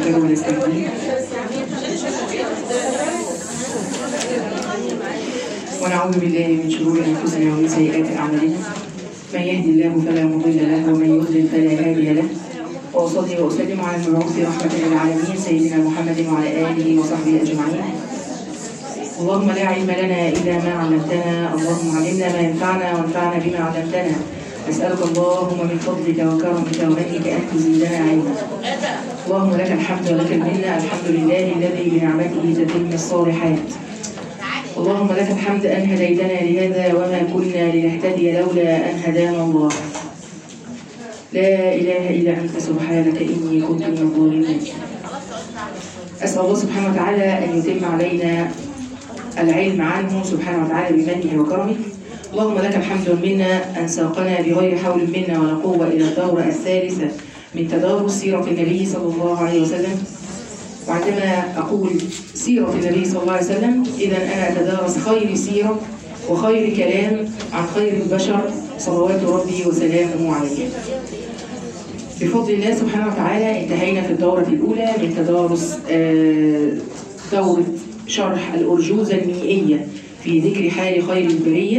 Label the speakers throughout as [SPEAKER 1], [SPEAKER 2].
[SPEAKER 1] ونستغفره ونستهديه ونعوذ بالله من شرور انفسنا ومن سيئات اعمالنا من يهدي الله فلا مضل له ومن يضلل فلا هادي له واصلي واسلم على المبعوث رحمه للعالمين سيدنا محمد وعلى اله وصحبه اجمعين اللهم لا علم لنا الا ما علمتنا اللهم علمنا ما ينفعنا وانفعنا بما علمتنا نسالك اللهم من فضلك وكرمك ومنك ان تزيدنا علما اللهم لك الحمد ولك المنه الحمد لله الذي بنعمته تتم الصالحات اللهم لك الحمد أن هديتنا لهذا وما كنا لنهتدي لولا أن هدانا الله لا إله إلا أنت سبحانك إني كنت من الظالمين أسأل الله سبحانه وتعالى أن يتم علينا العلم عنه سبحانه وتعالى بمنه وكرمه اللهم لك الحمد منا أن ساقنا بغير حول منا ولا قوة إلى الدورة الثالثة من تدارس سيرة النبي صلى الله عليه وسلم وعندما أقول سيرة النبي صلى الله عليه وسلم إذا أنا أتدارس خير سيرة وخير كلام عن خير البشر صلوات ربي وسلامه عليه بفضل الله سبحانه وتعالى انتهينا في الدورة الأولى من تدارس آه، دورة شرح الأرجوزة الميئية في ذكر حال خير البرية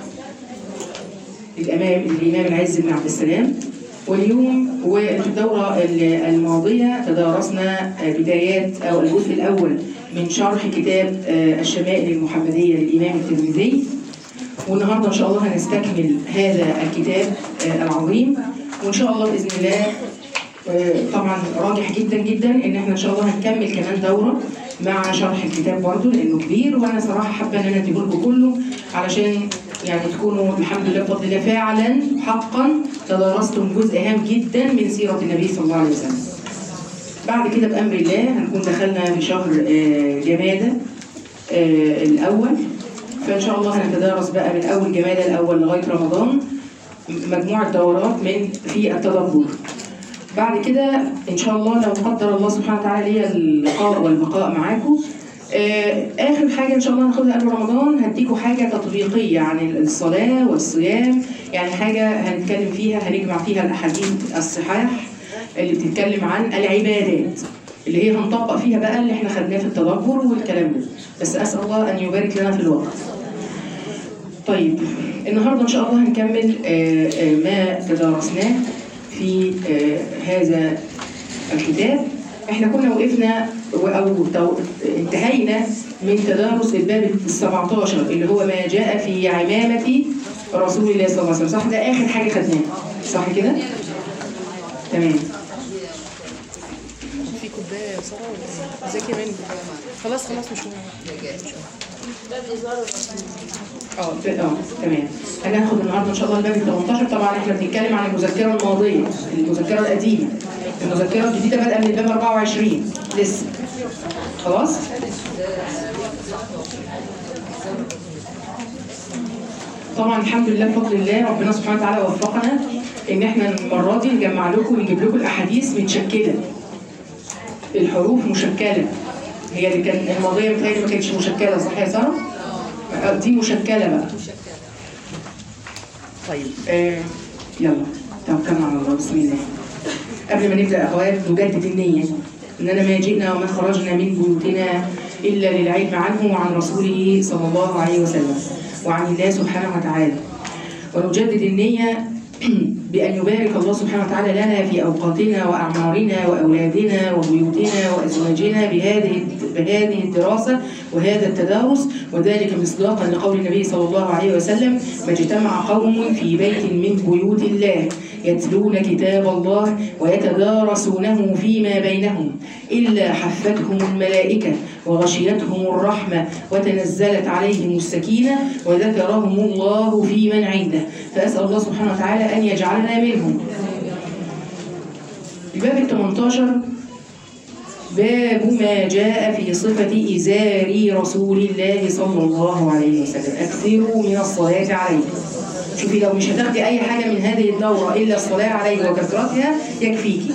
[SPEAKER 1] الأمام الإمام العز بن عبد السلام واليوم وفي الدورة الماضية تدارسنا بدايات أو الجزء الأول من شرح كتاب الشمائل المحمدية للإمام الترمذي والنهاردة إن شاء الله هنستكمل هذا الكتاب العظيم وإن شاء الله بإذن الله طبعا راجح جدا جدا ان احنا ان شاء الله هنكمل كمان دوره مع شرح الكتاب برضه لانه كبير وانا صراحه حابه ان انا اديه لكم كله علشان يعني تكونوا الحمد لله بفضل الله فعلا حقا تدارستم جزء هام جدا من سيره النبي صلى الله عليه وسلم. بعد كده بامر الله هنكون دخلنا في شهر آه، جماده آه، الاول فان شاء الله هنتدارس بقى من اول جماده الاول لغايه رمضان مجموعه دورات من في التدبر. بعد كده ان شاء الله لو قدر الله سبحانه وتعالى ليا اللقاء والبقاء معاكم آه، اخر حاجه ان شاء الله هناخدها قبل رمضان هديكم حاجه تطبيقيه عن الصلاه والصيام يعني حاجه هنتكلم فيها هنجمع فيها الاحاديث الصحاح اللي بتتكلم عن العبادات اللي هي هنطبق فيها بقى اللي احنا خدناه في التدبر والكلام ده بس اسال الله ان يبارك لنا في الوقت طيب النهارده ان شاء الله هنكمل آه، آه، ما تدارسناه في آه، هذا الكتاب احنا كنا وقفنا و- او تو- انتهينا من تدارس الباب ال 17 اللي هو ما جاء في عمامة رسول الله صلى الله عليه وسلم صح ده اخر حاجة خدناها صح كده؟ تمام
[SPEAKER 2] في كوبايه يا ساره ولا إيه؟ ذاكي مني خلاص خلاص مش مهم
[SPEAKER 1] اه ت- اه تمام هناخد النهارده ان شاء الله الباب ال 18 طبعا احنا بنتكلم عن المذكره الماضيه المذكره القديمه المذكره الجديده بادئه من الباب 24 لسه خلاص طبعا الحمد لله بفضل الله ربنا سبحانه وتعالى وفقنا ان احنا المره دي نجمع لكم ونجيب لكم الاحاديث متشكله الحروف مشكله هي اللي كان الماضيه بتهيألي ما كانتش مشكله صح يا ساره؟ آه، دي مشكله بقى طيب آه يلا توكلنا على الله بسم الله قبل ما نبدا يا اخوات نجدد النيه اننا ما جئنا وما خرجنا من بيوتنا الا للعلم عنه وعن رسوله صلى الله عليه وسلم وعن الله سبحانه وتعالى ونجدد النيه بأن يبارك الله سبحانه وتعالى لنا في أوقاتنا وأعمارنا وأولادنا وبيوتنا وأزواجنا بهذه بهذه الدراسة وهذا التدارس وذلك مصداقا لقول النبي صلى الله عليه وسلم ما اجتمع قوم في بيت من بيوت الله يتلون كتاب الله ويتدارسونه فيما بينهم إلا حفتهم الملائكة وغشيتهم الرحمة وتنزلت عليهم السكينة وذكرهم الله في من عنده فأسأل الله سبحانه وتعالى أن يجعلنا منهم الباب ال 18 باب ما جاء في صفة إزار رسول الله صلى الله عليه وسلم أكثروا من الصلاة عليه شوفي لو مش هتاخدي أي حاجة من هذه الدورة إلا الصلاة عليه وكثرتها يكفيكي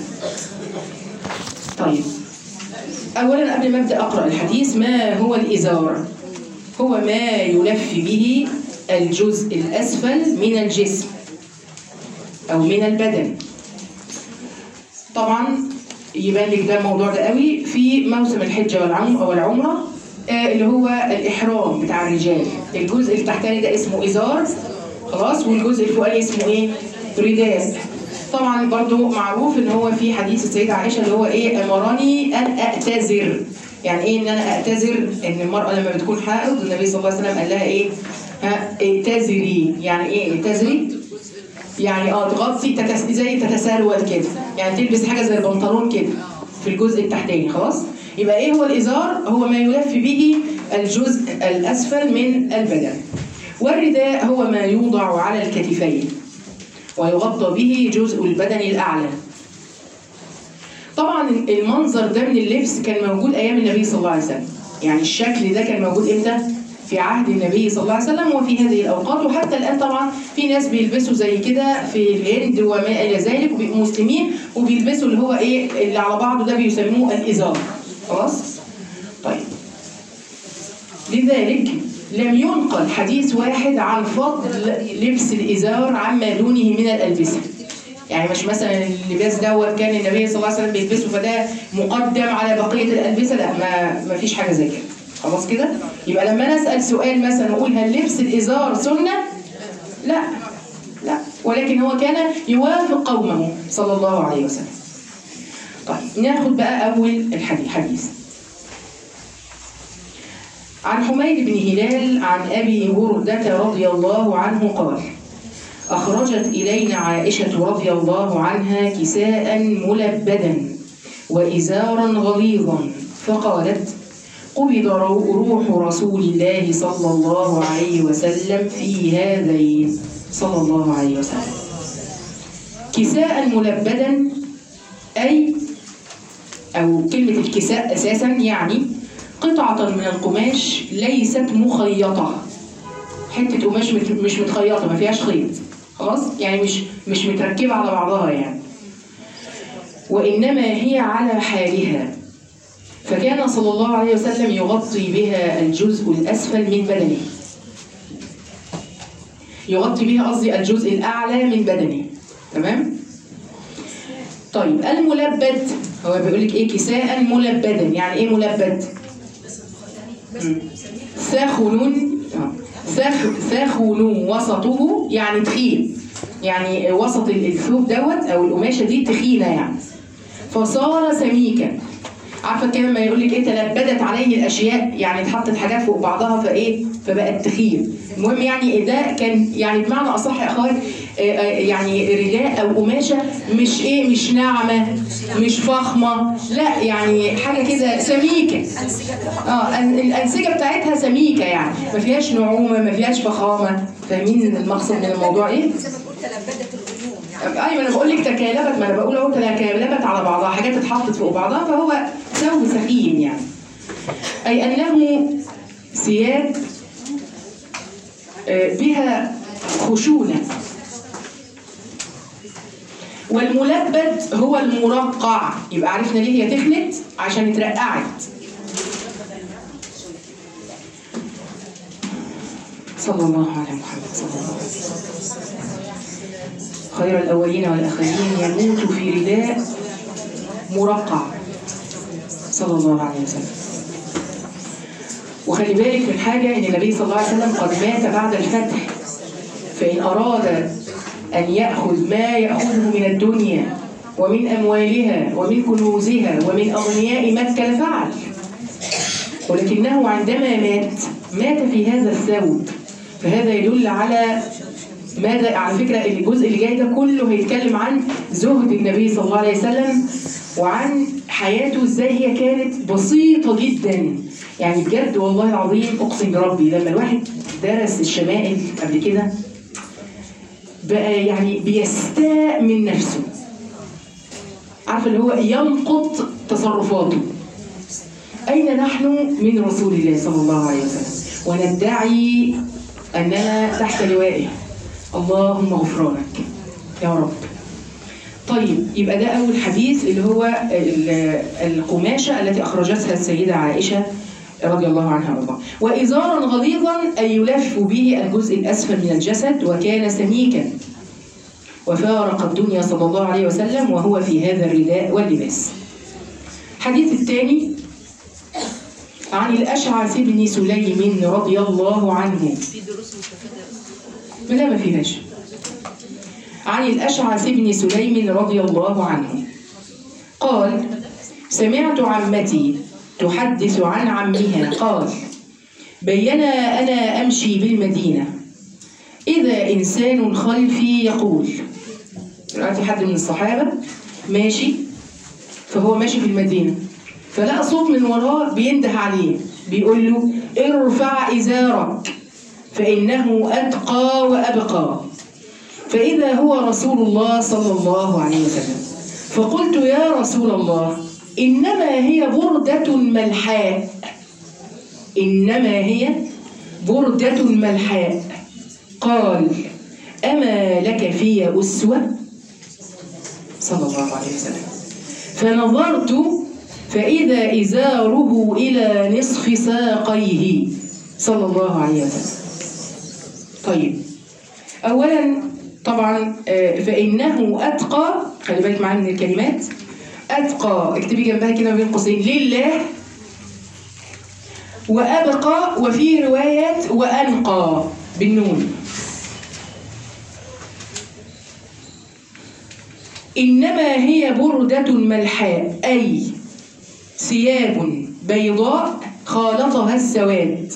[SPEAKER 1] طيب أولا قبل ما أبدأ أقرأ الحديث ما هو الإزار هو ما يلف به الجزء الأسفل من الجسم أو من البدن طبعا يبان لك ده الموضوع ده قوي في موسم الحجه والعم والعمره آه، اللي هو الاحرام بتاع الرجال الجزء التحتاني ده اسمه ازار خلاص والجزء الفوقاني اسمه ايه رداء طبعا برضو معروف ان هو في حديث السيده عائشه اللي هو ايه امرني ان اعتذر يعني ايه ان انا اعتذر ان المراه لما بتكون حائض النبي صلى الله عليه وسلم قال لها ايه ها اعتذري يعني ايه اعتذري يعني اه تغطي تتس... زي تتسرول كده يعني تلبس حاجه زي البنطلون كده في الجزء التحتاني خلاص يبقى ايه هو الازار هو ما يلف به الجزء الاسفل من البدن والرداء هو ما يوضع على الكتفين ويغطى به جزء البدن الاعلى طبعا المنظر ده من اللبس كان موجود ايام النبي صلى الله عليه وسلم يعني الشكل ده كان موجود امتى في عهد النبي صلى الله عليه وسلم وفي هذه الاوقات وحتى الان طبعا في ناس بيلبسوا زي كده في الهند وما الى ذلك وبيبقوا مسلمين وبيلبسوا اللي هو ايه اللي على بعضه ده بيسموه الازار خلاص طيب لذلك لم ينقل حديث واحد عن فضل لبس الازار عما دونه من الالبسه يعني مش مثلا اللباس دوت كان النبي صلى الله عليه وسلم بيلبسه فده مقدم على بقيه الالبسه لا ما ما فيش حاجه زي كده خلاص كده يبقى لما انا اسال سؤال مثلا اقول هل لبس الازار سنه لا لا ولكن هو كان يوافق قومه صلى الله عليه وسلم طيب ناخد بقى اول الحديث حديث عن حميد بن هلال عن ابي برده رضي الله عنه قال أخرجت إلينا عائشة رضي الله عنها كساء ملبدا وإزارا غليظا فقالت قبض روح رسول الله صلى الله عليه وسلم في هذين صلى الله عليه وسلم كساء ملبدا أي أو كلمة الكساء أساسا يعني قطعة من القماش ليست مخيطة حتة قماش مت- مش متخيطة ما فيهاش خيط خلاص يعني مش مش متركبة على بعضها يعني وإنما هي على حالها فكان صلى الله عليه وسلم يغطي بها الجزء الأسفل من بدنه يغطي بها قصدي الجزء الأعلى من بدنه تمام؟ طيب الملبد هو بيقول لك ايه كساء ملبدا يعني ايه ملبد؟ مم. ثخن آه. ثخ ثخن وسطه يعني تخين يعني وسط الثوب دوت او القماشه دي تخينه يعني فصار سميكا عارفه كده لما يقول لك ايه تلبدت عليه الاشياء يعني اتحطت حاجات فوق بعضها فايه فبقت تخين المهم يعني ده كان يعني بمعنى اصح يا اخوات آه، آه، يعني رداء او قماشه مش ايه مش ناعمه مش فخمه لا يعني حاجه كده سميكه اه الأن- الانسجه بتاعتها سميكه يعني ما فيهاش نعومه ما فيهاش فخامه فاهمين المقصد من الموضوع ايه؟
[SPEAKER 3] زي ما تقول تلبدت الغيوم يعني
[SPEAKER 1] ايوه انا بقول لك تكالبت ما انا بقول اهو تكالبت على بعضها حاجات اتحطت فوق بعضها فهو ثوب سخين يعني اي انه ثياب آه، بها خشونه والملبد هو المرقع يبقى عرفنا ليه هي تخنت عشان اترقعت صلى الله على محمد صلى الله عليه وسلم خير الأولين والآخرين يموت في رداء مرقع صلى الله عليه وسلم وخلي بالك من حاجة إن النبي صلى الله عليه وسلم قد مات بعد الفتح فإن أراد أن يأخذ ما يأخذه من الدنيا ومن أموالها ومن كنوزها ومن أغنياء مكة لفعل ولكنه عندما مات مات في هذا الثوب فهذا يدل على ماذا على فكرة الجزء اللي جاي ده كله هيتكلم عن زهد النبي صلى الله عليه وسلم وعن حياته ازاي هي كانت بسيطة جدا يعني بجد والله العظيم اقسم بربي لما الواحد درس الشمائل قبل كده بقى يعني بيستاء من نفسه عارفه اللي هو ينقط تصرفاته أين نحن من رسول الله صلى الله عليه وسلم وندعي أننا تحت لوائه اللهم غفرانك يا رب طيب يبقى ده أول حديث اللي هو ال- القماشة التي أخرجتها السيدة عائشة رضي الله عنها وارضاها وإزارا غليظا أي يلف به الجزء الأسفل من الجسد وكان سميكا وفارق الدنيا صلى الله عليه وسلم وهو في هذا الرداء واللباس الحديث الثاني عن الأشعث بن سليم رضي الله عنه
[SPEAKER 2] في دروس مستفادة
[SPEAKER 1] لا ما فيهاش عن الأشعث بن سليم رضي الله عنه قال سمعت عمتي تحدث عن عمها قال بينا أنا أمشي بالمدينة إذا إنسان خلفي يقول دلوقتي حد من الصحابة ماشي فهو ماشي في المدينة فلقى صوت من وراه بينده عليه بيقول له ارفع إزارك فإنه أتقى وأبقى فإذا هو رسول الله صلى الله عليه وسلم فقلت يا رسول الله إنما هي بردة ملحاء إنما هي بردة ملحاء قال أما لك في أسوة صلى الله عليه وسلم فنظرت فإذا إزاره إلى نصف ساقيه صلى الله عليه وسلم طيب أولا طبعا آه، فإنه أتقى خلي بالك معايا من الكلمات أتقى اكتبي جنبها كده ما بين قوسين لله وأبقى وفي رواية وأنقى بالنون إنما هي بردة ملحاء أي ثياب بيضاء خالطها السواد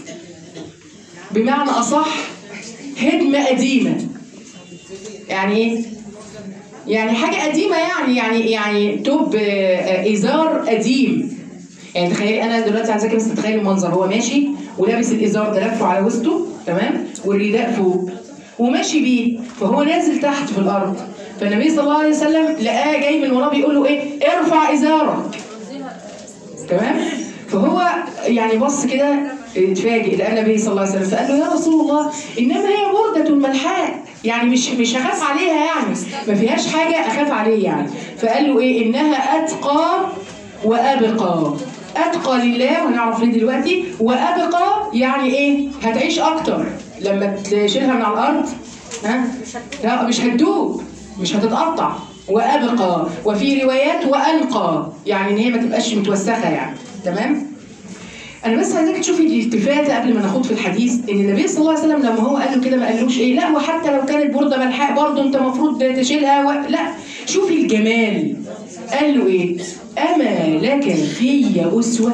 [SPEAKER 1] بمعنى أصح هدمة قديمة يعني إيه؟ يعني حاجة قديمة يعني يعني يعني توب آه، آه، إزار قديم يعني تخيلي أنا دلوقتي عايزاكي بس تتخيلي المنظر هو ماشي ولابس الإزار ده لفه على وسطه تمام والرداء فوق وماشي بيه فهو نازل تحت في الأرض فالنبي صلى الله عليه وسلم لقاه جاي من وراه بيقول له إيه ارفع إزارك تمام فهو يعني بص كده اتفاجئ لقى النبي صلى الله عليه وسلم فقال له يا رسول الله انما هي برده ملحاء يعني مش مش هخاف عليها يعني ما فيهاش حاجه اخاف عليه يعني فقال له ايه انها اتقى وابقى اتقى لله وهنعرف ليه دلوقتي وابقى يعني ايه هتعيش اكتر لما تشيلها من على الارض ها لا مش هتدوب مش هتتقطع وابقى وفي روايات وانقى يعني ان هي ما تبقاش متوسخه يعني تمام انا بس عايزاك تشوفي الالتفاته قبل ما ناخد في الحديث ان النبي صلى الله عليه وسلم لما هو قال له كده ما قالوش ايه لا وحتى لو كانت برده ملحاء برضه انت المفروض تشيلها و... لا شوفي الجمال قال له ايه اما لك في اسوه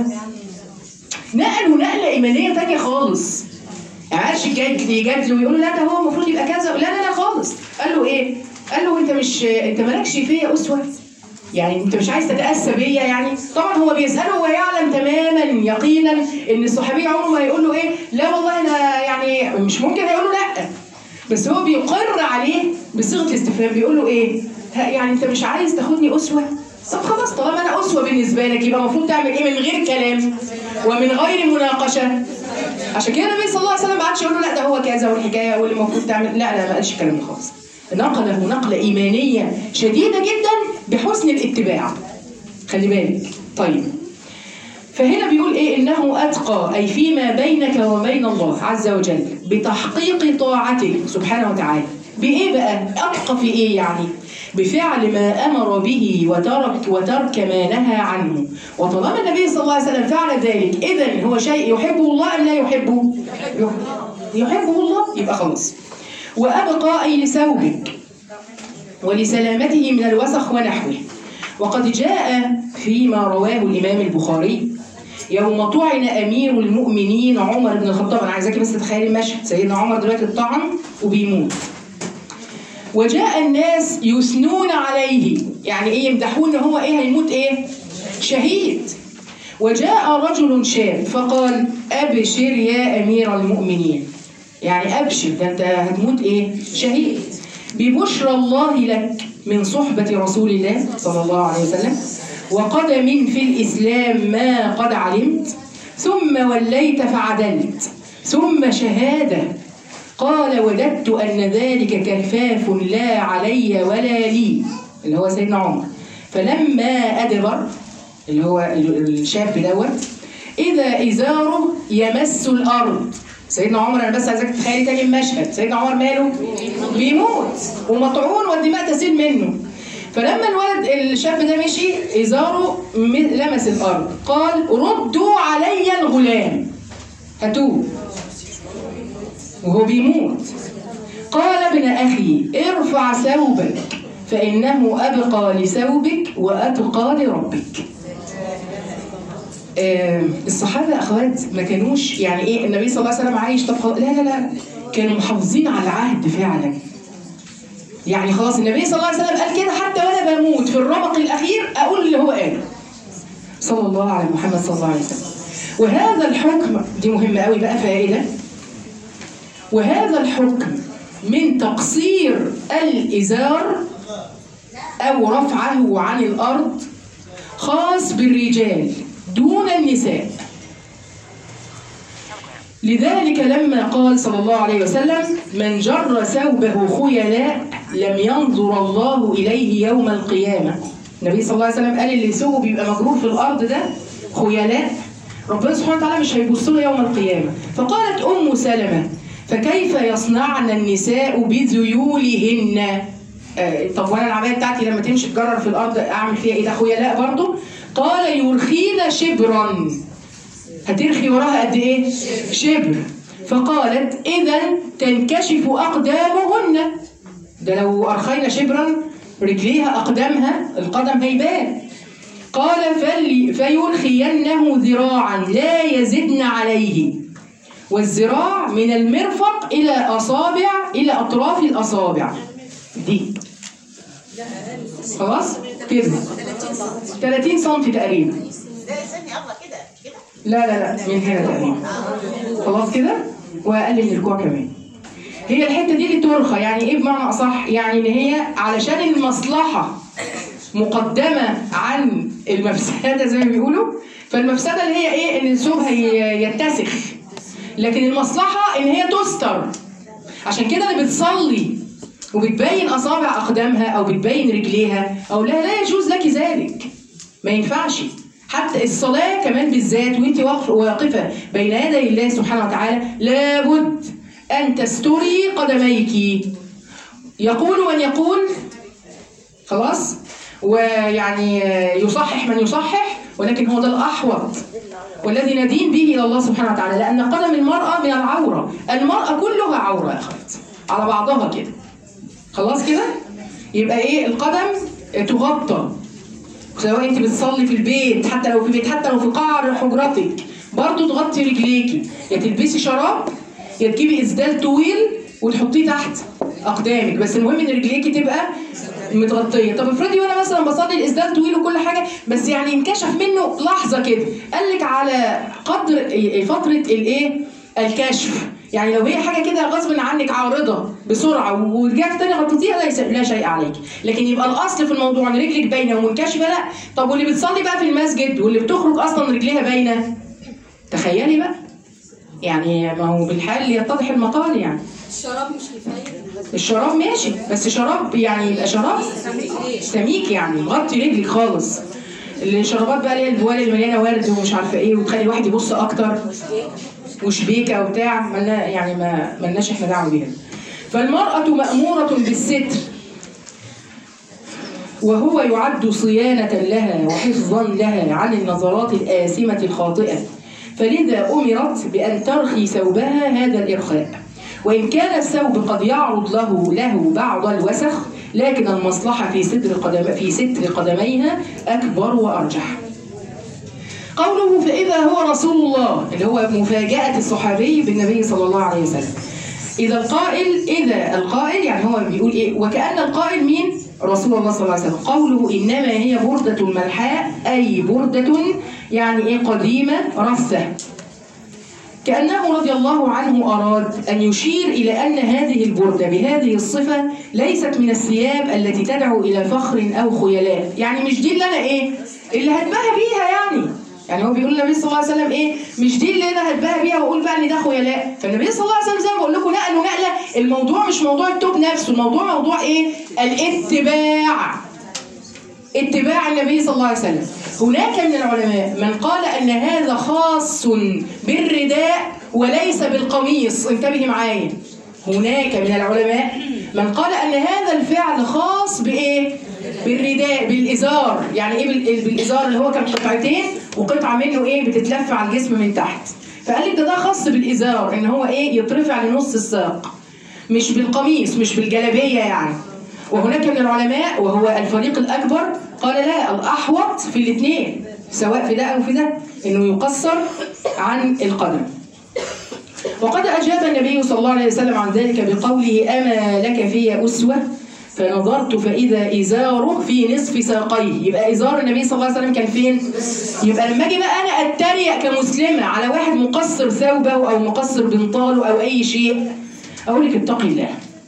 [SPEAKER 1] نقلوا نقله ايمانيه تانية خالص عاش يجادل يجادل ويقول له لا ده هو المفروض يبقى كذا لا لا لا خالص قال له ايه قال له انت مش انت مالكش فيا اسوه يعني انت مش عايز تتاسى بيا يعني طبعا هو بيساله ويعلم تماما يقينا ان الصحابي عمره ما هيقول له ايه لا والله انا يعني مش ممكن هيقول له لا بس هو بيقر عليه بصيغه الاستفهام بيقول له ايه ها يعني انت مش عايز تاخدني اسوه طب خلاص طالما انا اسوه بالنسبه لك يبقى المفروض تعمل ايه من غير كلام ومن غير مناقشه عشان كده النبي صلى الله عليه وسلم ما عادش يقول له لا ده هو كذا والحكايه واللي المفروض تعمل لا لا ما قالش الكلام ده خالص نقله نقله ايمانيه شديده جدا بحسن الاتباع خلي بالك طيب فهنا بيقول ايه انه اتقى اي فيما بينك وبين الله عز وجل بتحقيق طاعته سبحانه وتعالى بايه بقى اتقى في ايه يعني بفعل ما امر به وترك وترك ما نهى عنه وطالما النبي صلى الله عليه وسلم فعل ذلك اذا هو شيء يحبه الله ام لا يحبه يحبه الله يبقى خلاص وابقى اي لثوبك ولسلامته من الوسخ ونحوه وقد جاء فيما رواه الامام البخاري يوم طعن امير المؤمنين عمر بن الخطاب انا عايزاكي بس تتخيلي المشهد سيدنا عمر دلوقتي اتطعن وبيموت وجاء الناس يثنون عليه يعني ايه يمدحون ان هو ايه هيموت ايه شهيد وجاء رجل شاب فقال ابشر يا امير المؤمنين يعني ابشر ده انت هتموت ايه شهيد ببشرى الله لك من صحبة رسول الله صلى الله عليه وسلم وقدم في الإسلام ما قد علمت ثم وليت فعدلت ثم شهادة قال وددت أن ذلك كفاف لا علي ولا لي اللي هو سيدنا عمر فلما أدبر اللي هو الشاب دوت إذا إزاره يمس الأرض سيدنا عمر انا بس عايزاك تتخيلي تاني المشهد سيدنا عمر ماله بيموت ومطعون والدماء تسيل منه فلما الولد الشاب ده مشي ازاره م- لمس الارض قال ردوا علي الغلام هاتوه وهو بيموت قال ابن اخي ارفع ثوبك فانه ابقى لثوبك واتقى لربك آه، الصحابه اخوات ما كانوش يعني ايه النبي صلى الله عليه وسلم عايش طب خلاص- لا لا لا كانوا محافظين على العهد فعلا يعني خلاص النبي صلى الله عليه وسلم قال كده حتى وانا بموت في الرمق الاخير اقول اللي هو قاله صلى الله على محمد صلى الله عليه وسلم وهذا الحكم دي مهمه قوي بقى فائده وهذا الحكم من تقصير الازار او رفعه عن الارض خاص بالرجال دون النساء لذلك لما قال صلى الله عليه وسلم من جر ثوبه خيلاء لم ينظر الله إليه يوم القيامة النبي صلى الله عليه وسلم قال اللي ثوبه بيبقى مجرور في الأرض ده خيلاء ربنا سبحانه وتعالى مش هيبص له يوم القيامة فقالت أم سلمة فكيف يصنعن النساء بذيولهن آه، طب وانا العبايه بتاعتي لما تمشي تجرر في الارض اعمل فيها ايه ده خيلاء برضو قال يرخين شبرا هترخي وراها قد ايه شبر فقالت اذا تنكشف اقدامهن ده لو ارخينا شبرا رجليها اقدامها القدم هيبان قال فلي فيرخينه ذراعا لا يزدن عليه والذراع من المرفق الى اصابع الى اطراف الاصابع دي خلاص كده 30 سم تقريبا لا لا لا من هنا تقريبا خلاص كده واقل من الكوع كمان هي الحته دي اللي ترخى يعني ايه بمعنى اصح يعني ان هي علشان المصلحه مقدمه عن المفسده زي ما بيقولوا فالمفسده اللي هي ايه ان الثوب هي- يتسخ لكن المصلحه ان هي تستر عشان كده اللي بتصلي وبتبين اصابع اقدامها او بتبين رجليها او لا لا يجوز لك ذلك ما ينفعش حتى الصلاه كمان بالذات وانت واقفه واقفه بين يدي الله سبحانه وتعالى لابد ان تستري قدميك يقول من يقول خلاص ويعني يصحح من يصحح ولكن هو ده الاحوط والذي ندين به الى الله سبحانه وتعالى لان قدم المراه من العوره المراه كلها عوره يا اخوات على بعضها كده خلاص كده يبقى ايه القدم تغطى سواء انت بتصلي في البيت حتى لو في بيت حتى لو في قعر حجرتك برضو تغطي رجليكي يا تلبسي شراب يا تجيبي اسدال طويل وتحطيه تحت اقدامك بس المهم ان رجليكي تبقى متغطيه طب افرضي وانا مثلا بصلي الاسدال طويل وكل حاجه بس يعني انكشف منه لحظه كده قال لك على قدر فتره الايه الكشف يعني لو هي حاجه كده غصب عنك عارضه بسرعه ورجعت تاني غطيتيها ليس لا شيء عليك لكن يبقى الاصل في الموضوع ان رجلك باينه ومنكشفه لا طب واللي بتصلي بقى في المسجد واللي بتخرج اصلا رجليها باينه تخيلي بقى يعني ما هو بالحال يتضح المقال يعني
[SPEAKER 3] الشراب مش كفايه
[SPEAKER 1] الشراب ماشي بس شراب يعني يبقى شراب سميك يعني مغطي رجلك خالص الشرابات بقى اللي هي البوال اللي مليانه ورد ومش عارفه ايه وتخلي الواحد يبص اكتر وشبيكه وبتاع ملنا يعني ما ملناش احنا دعوه بيها فالمراه ماموره بالستر وهو يعد صيانة لها وحفظا لها عن النظرات الآثمة الخاطئة فلذا أمرت بأن ترخي ثوبها هذا الإرخاء وإن كان الثوب قد يعرض له له بعض الوسخ لكن المصلحة في ستر قدم في ستر قدميها أكبر وأرجح. قوله فإذا هو رسول الله اللي هو مفاجأة الصحابي بالنبي صلى الله عليه وسلم. إذا القائل إذا القائل يعني هو بيقول إيه وكأن القائل مين؟ رسول الله صلى الله عليه وسلم قوله إنما هي بردة ملحاء أي بردة يعني إيه قديمة رثة كأنه رضي الله عنه أراد أن يشير إلى أن هذه البردة بهذه الصفة ليست من الثياب التي تدعو إلى فخر أو خيلاء يعني مش دي اللي أنا إيه اللي هتباهى بيها يعني يعني هو بيقول النبي صلى الله عليه وسلم ايه مش دي اللي انا هتباهى بيها واقول بقى ان ده خيلاء فالنبي صلى الله عليه وسلم زي ما بقول لكم نقلوا نقله الموضوع مش موضوع التوب نفسه الموضوع موضوع ايه الاتباع اتباع النبي صلى الله عليه وسلم هناك من العلماء من قال ان هذا خاص بالرداء وليس بالقميص انتبهي معايا هناك من العلماء من قال ان هذا الفعل خاص بايه بالرداء بالازار يعني ايه بال- بالازار اللي هو كان قطعتين وقطعه منه ايه بتتلف على الجسم من تحت فقال لك ده ده خاص بالازار ان هو ايه يترفع لنص الساق مش بالقميص مش بالجلابيه يعني وهناك من العلماء وهو الفريق الاكبر قال لا الاحوط في الاثنين سواء في ده او في ده انه يقصر عن القدم وقد أجاب النبي صلى الله عليه وسلم عن ذلك بقوله أما لك في أسوة فنظرت فإذا إزاره في نصف ساقيه يبقى إزار النبي صلى الله عليه وسلم كان فين؟ يبقى لما أجي بقى أنا أتريق كمسلمة على واحد مقصر ثوبه أو مقصر بنطاله أو أي شيء أقول لك اتقي الله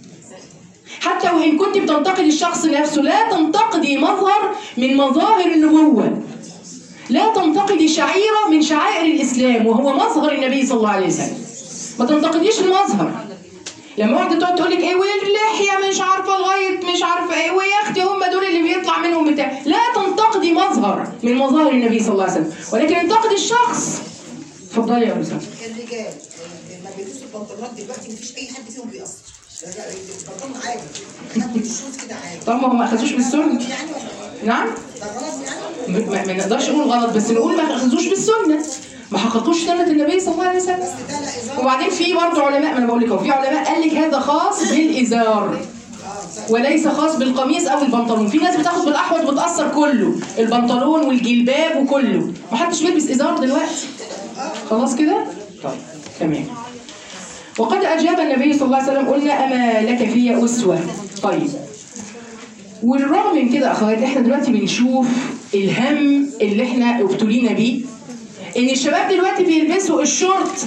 [SPEAKER 1] حتى وإن كنت بتنتقدي الشخص نفسه لا تنتقدي مظهر من مظاهر النبوة لا تنتقدي شعيرة من شعائر الإسلام وهو مظهر النبي صلى الله عليه وسلم ما تنتقديش المظهر لما واحدة تقعد تقول لك ايه واللحية مش عارفة لغاية مش عارفة ايه ويا اختي هم دول اللي بيطلع منهم بتاع لا تنتقدي مظهر من مظاهر النبي صلى الله عليه وسلم ولكن انتقدي الشخص اتفضلي يا أستاذ
[SPEAKER 4] الرجال لما بيلبسوا البنطلونات دلوقتي مفيش اي حد فيهم بيقصر البنطلون عادي حتى الشوز كده عادي
[SPEAKER 1] طب ما هم ما اخذوش بالسنة
[SPEAKER 4] يعني ولا
[SPEAKER 1] نعم
[SPEAKER 4] ده غلط يعني
[SPEAKER 1] م- ما ما نقدرش نقول غلط بس نقول ما اخذوش بالسنة ما حققوش سنة النبي صلى الله عليه وسلم
[SPEAKER 4] ده لا ازار
[SPEAKER 1] وبعدين في برضه علماء ما انا بقول لك اهو في علماء قال لك هذا خاص بالازار وليس خاص بالقميص او البنطلون في ناس بتاخد بالاحوط وتاثر كله البنطلون والجلباب وكله ما حدش بيلبس ازار دلوقتي خلاص كده طيب تمام وقد اجاب النبي صلى الله عليه وسلم قلنا اما لك في اسوه طيب والرغم من كده اخوات احنا دلوقتي بنشوف الهم اللي احنا ابتلينا بيه ان الشباب دلوقتي بيلبسوا الشورت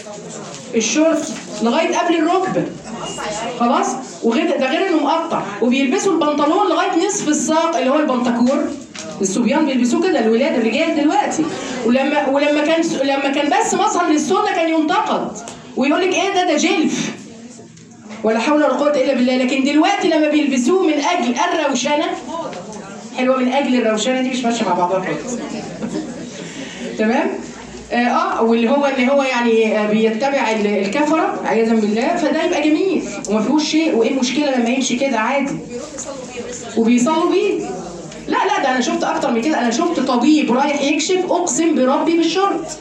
[SPEAKER 1] الشورت لغايه قبل الركبه خلاص وغير ده غير انه مقطع وبيلبسوا البنطلون لغايه نصف الساق اللي هو البنطكور الصبيان بيلبسوه كده الولاد الرجال دلوقتي ولما ولما كان لما كان بس مظهر للسنه كان ينتقد ويقول لك ايه ده ده جلف ولا حول ولا قوه الا بالله لكن دلوقتي لما بيلبسوه من اجل الروشنه حلوه من اجل الروشنه دي مش ماشيه مع بعضها خالص تمام اه آه، واللي هو اللي هو يعني آه، بيتبع ال- الكفره عياذا بالله فده يبقى جميل وما فيهوش شيء وايه المشكله لما يمشي كده عادي وبيصلوا بيه لا لا ده انا شفت اكتر من كده انا شفت طبيب رايح يكشف اقسم بربي بالشرط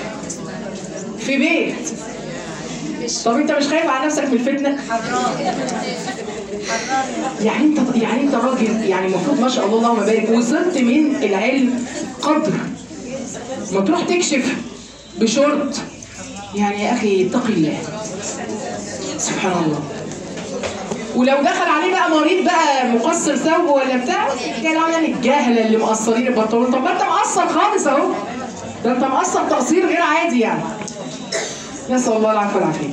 [SPEAKER 1] في بيت طب انت مش خايف على نفسك من الفتنه يعني انت يعني انت راجل يعني المفروض ما شاء الله اللهم بارك وصلت من العلم قدر ما تروح تكشف بشورت يعني يا اخي اتق الله سبحان الله ولو دخل عليه بقى مريض بقى مقصر ثوبه ولا بتاع كان يعني الجهله اللي مقصرين البنطلون طب ما انت مقصر خالص اهو ده انت مقصر تقصير غير عادي يعني نسال الله العفو والعافيه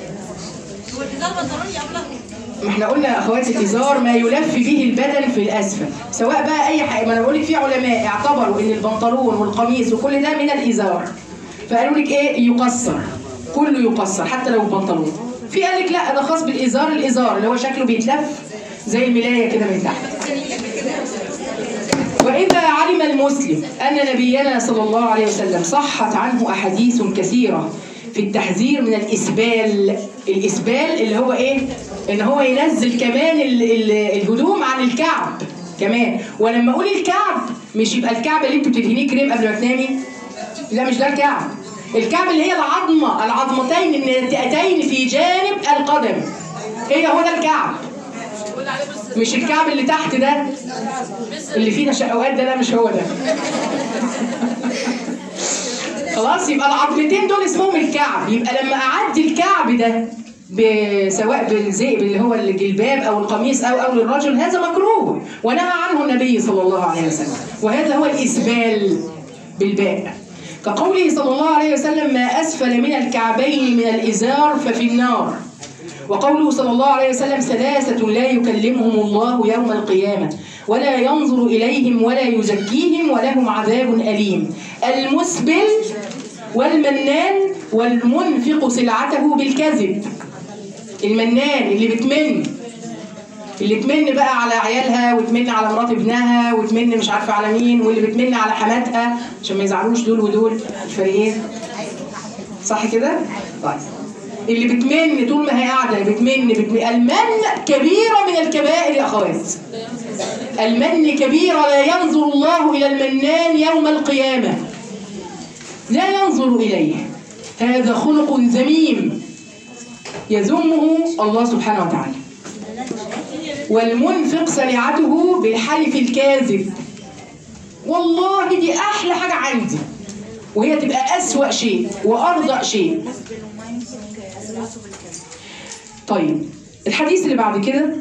[SPEAKER 1] ما احنا قلنا يا اخواتي الازار ما يلف به البدن في الاسفل سواء بقى اي حاجه ما انا بقول لك في علماء اعتبروا ان البنطلون والقميص وكل ده من الازار فقالوا لك ايه يقصر كله يقصر حتى لو البنطلون في قال لك لا ده خاص بالازار الازار اللي هو شكله بيتلف زي الملايه كده من تحت وإذا علم المسلم أن نبينا صلى الله عليه وسلم صحت عنه أحاديث كثيرة في التحذير من الإسبال الإسبال اللي هو إيه؟ إن هو ينزل كمان ال- ال- الهدوم عن الكعب كمان ولما أقول الكعب مش يبقى الكعب اللي أنتوا بتدهنيه كريم قبل ما تنامي لا مش ده الكعب الكعب اللي هي العظمة العظمتين الناتئتين في جانب القدم هي هو ده الكعب مش الكعب اللي تحت ده اللي فيه تشققات ده لا مش هو ده خلاص يبقى العظمتين دول اسمهم الكعب يبقى لما اعدي الكعب ده ب- سواء بالزئب اللي هو الجلباب او القميص او او للرجل هذا مكروه ونهى عنه النبي صلى الله عليه وسلم وهذا هو الاسبال بالباء كقوله صلى الله عليه وسلم ما اسفل من الكعبين من الازار ففي النار وقوله صلى الله عليه وسلم ثلاثة لا يكلمهم الله يوم القيامة ولا ينظر إليهم ولا يزكيهم ولهم عذاب أليم المسبل والمنان والمنفق سلعته بالكذب المنان اللي بتمن اللي تمن بقى على عيالها وتمن على مرات ابنها وتمن مش عارفه على مين واللي بتمن على حماتها عشان ما يزعلوش دول ودول الفريقين صح كده؟ طيب اللي بتمن طول ما هي قاعده بتمن بتمن المن كبيره من الكبائر يا اخوات المن كبير لا ينظر الله إلى المنان يوم القيامة لا ينظر إليه هذا خلق ذميم يذمه الله سبحانه وتعالى والمنفق سريعته بالحلف الكاذب والله دي أحلى حاجة عندي وهي تبقى أسوأ شيء وأرضى شيء طيب الحديث اللي بعد كده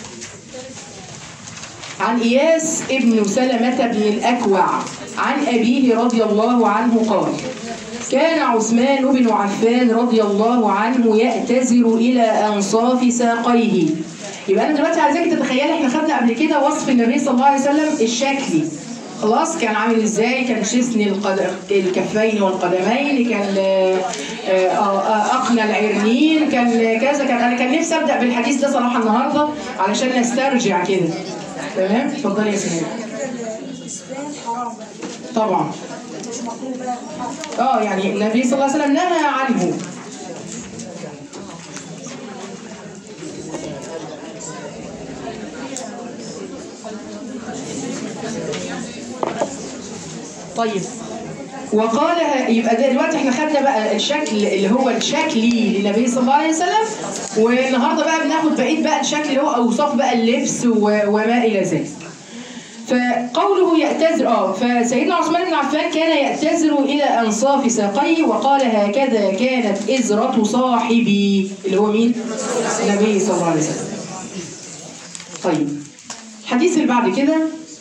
[SPEAKER 1] عن إياس ابن سلمة بن الأكوع عن أبيه رضي الله عنه قال كان عثمان بن عفان رضي الله عنه يأتزر إلى أنصاف ساقيه يبقى أنا دلوقتي عايزاك تتخيلي احنا خدنا قبل كده وصف النبي صلى الله عليه وسلم الشكلي خلاص كان عامل ازاي كان شسن القدم الكفين والقدمين كان آه، آه، اقنى العرنين كان كذا كان انا كان نفسي ابدا بالحديث ده صراحه النهارده علشان نسترجع كده تمام اتفضلي يا سمير
[SPEAKER 3] الاسبان حرام
[SPEAKER 1] طبعا
[SPEAKER 3] مش مطلوب بقى محرم.
[SPEAKER 1] اه يعني النبي صلى الله عليه وسلم نهى عنه طيب وقال يبقى ده دلوقتي احنا خدنا بقى الشكل اللي هو الشكلي للنبي صلى الله عليه وسلم والنهارده بقى بناخد بقيه بقى الشكل اللي هو اوصاف بقى اللبس و- وما الى ذلك. فقوله يأتزر اه فسيدنا عثمان بن عفان كان يأتزر إلى أنصاف ساقيه وقال هكذا كانت إزرة صاحبي اللي هو مين؟ النبي صلى الله عليه وسلم. طيب الحديث اللي بعد كده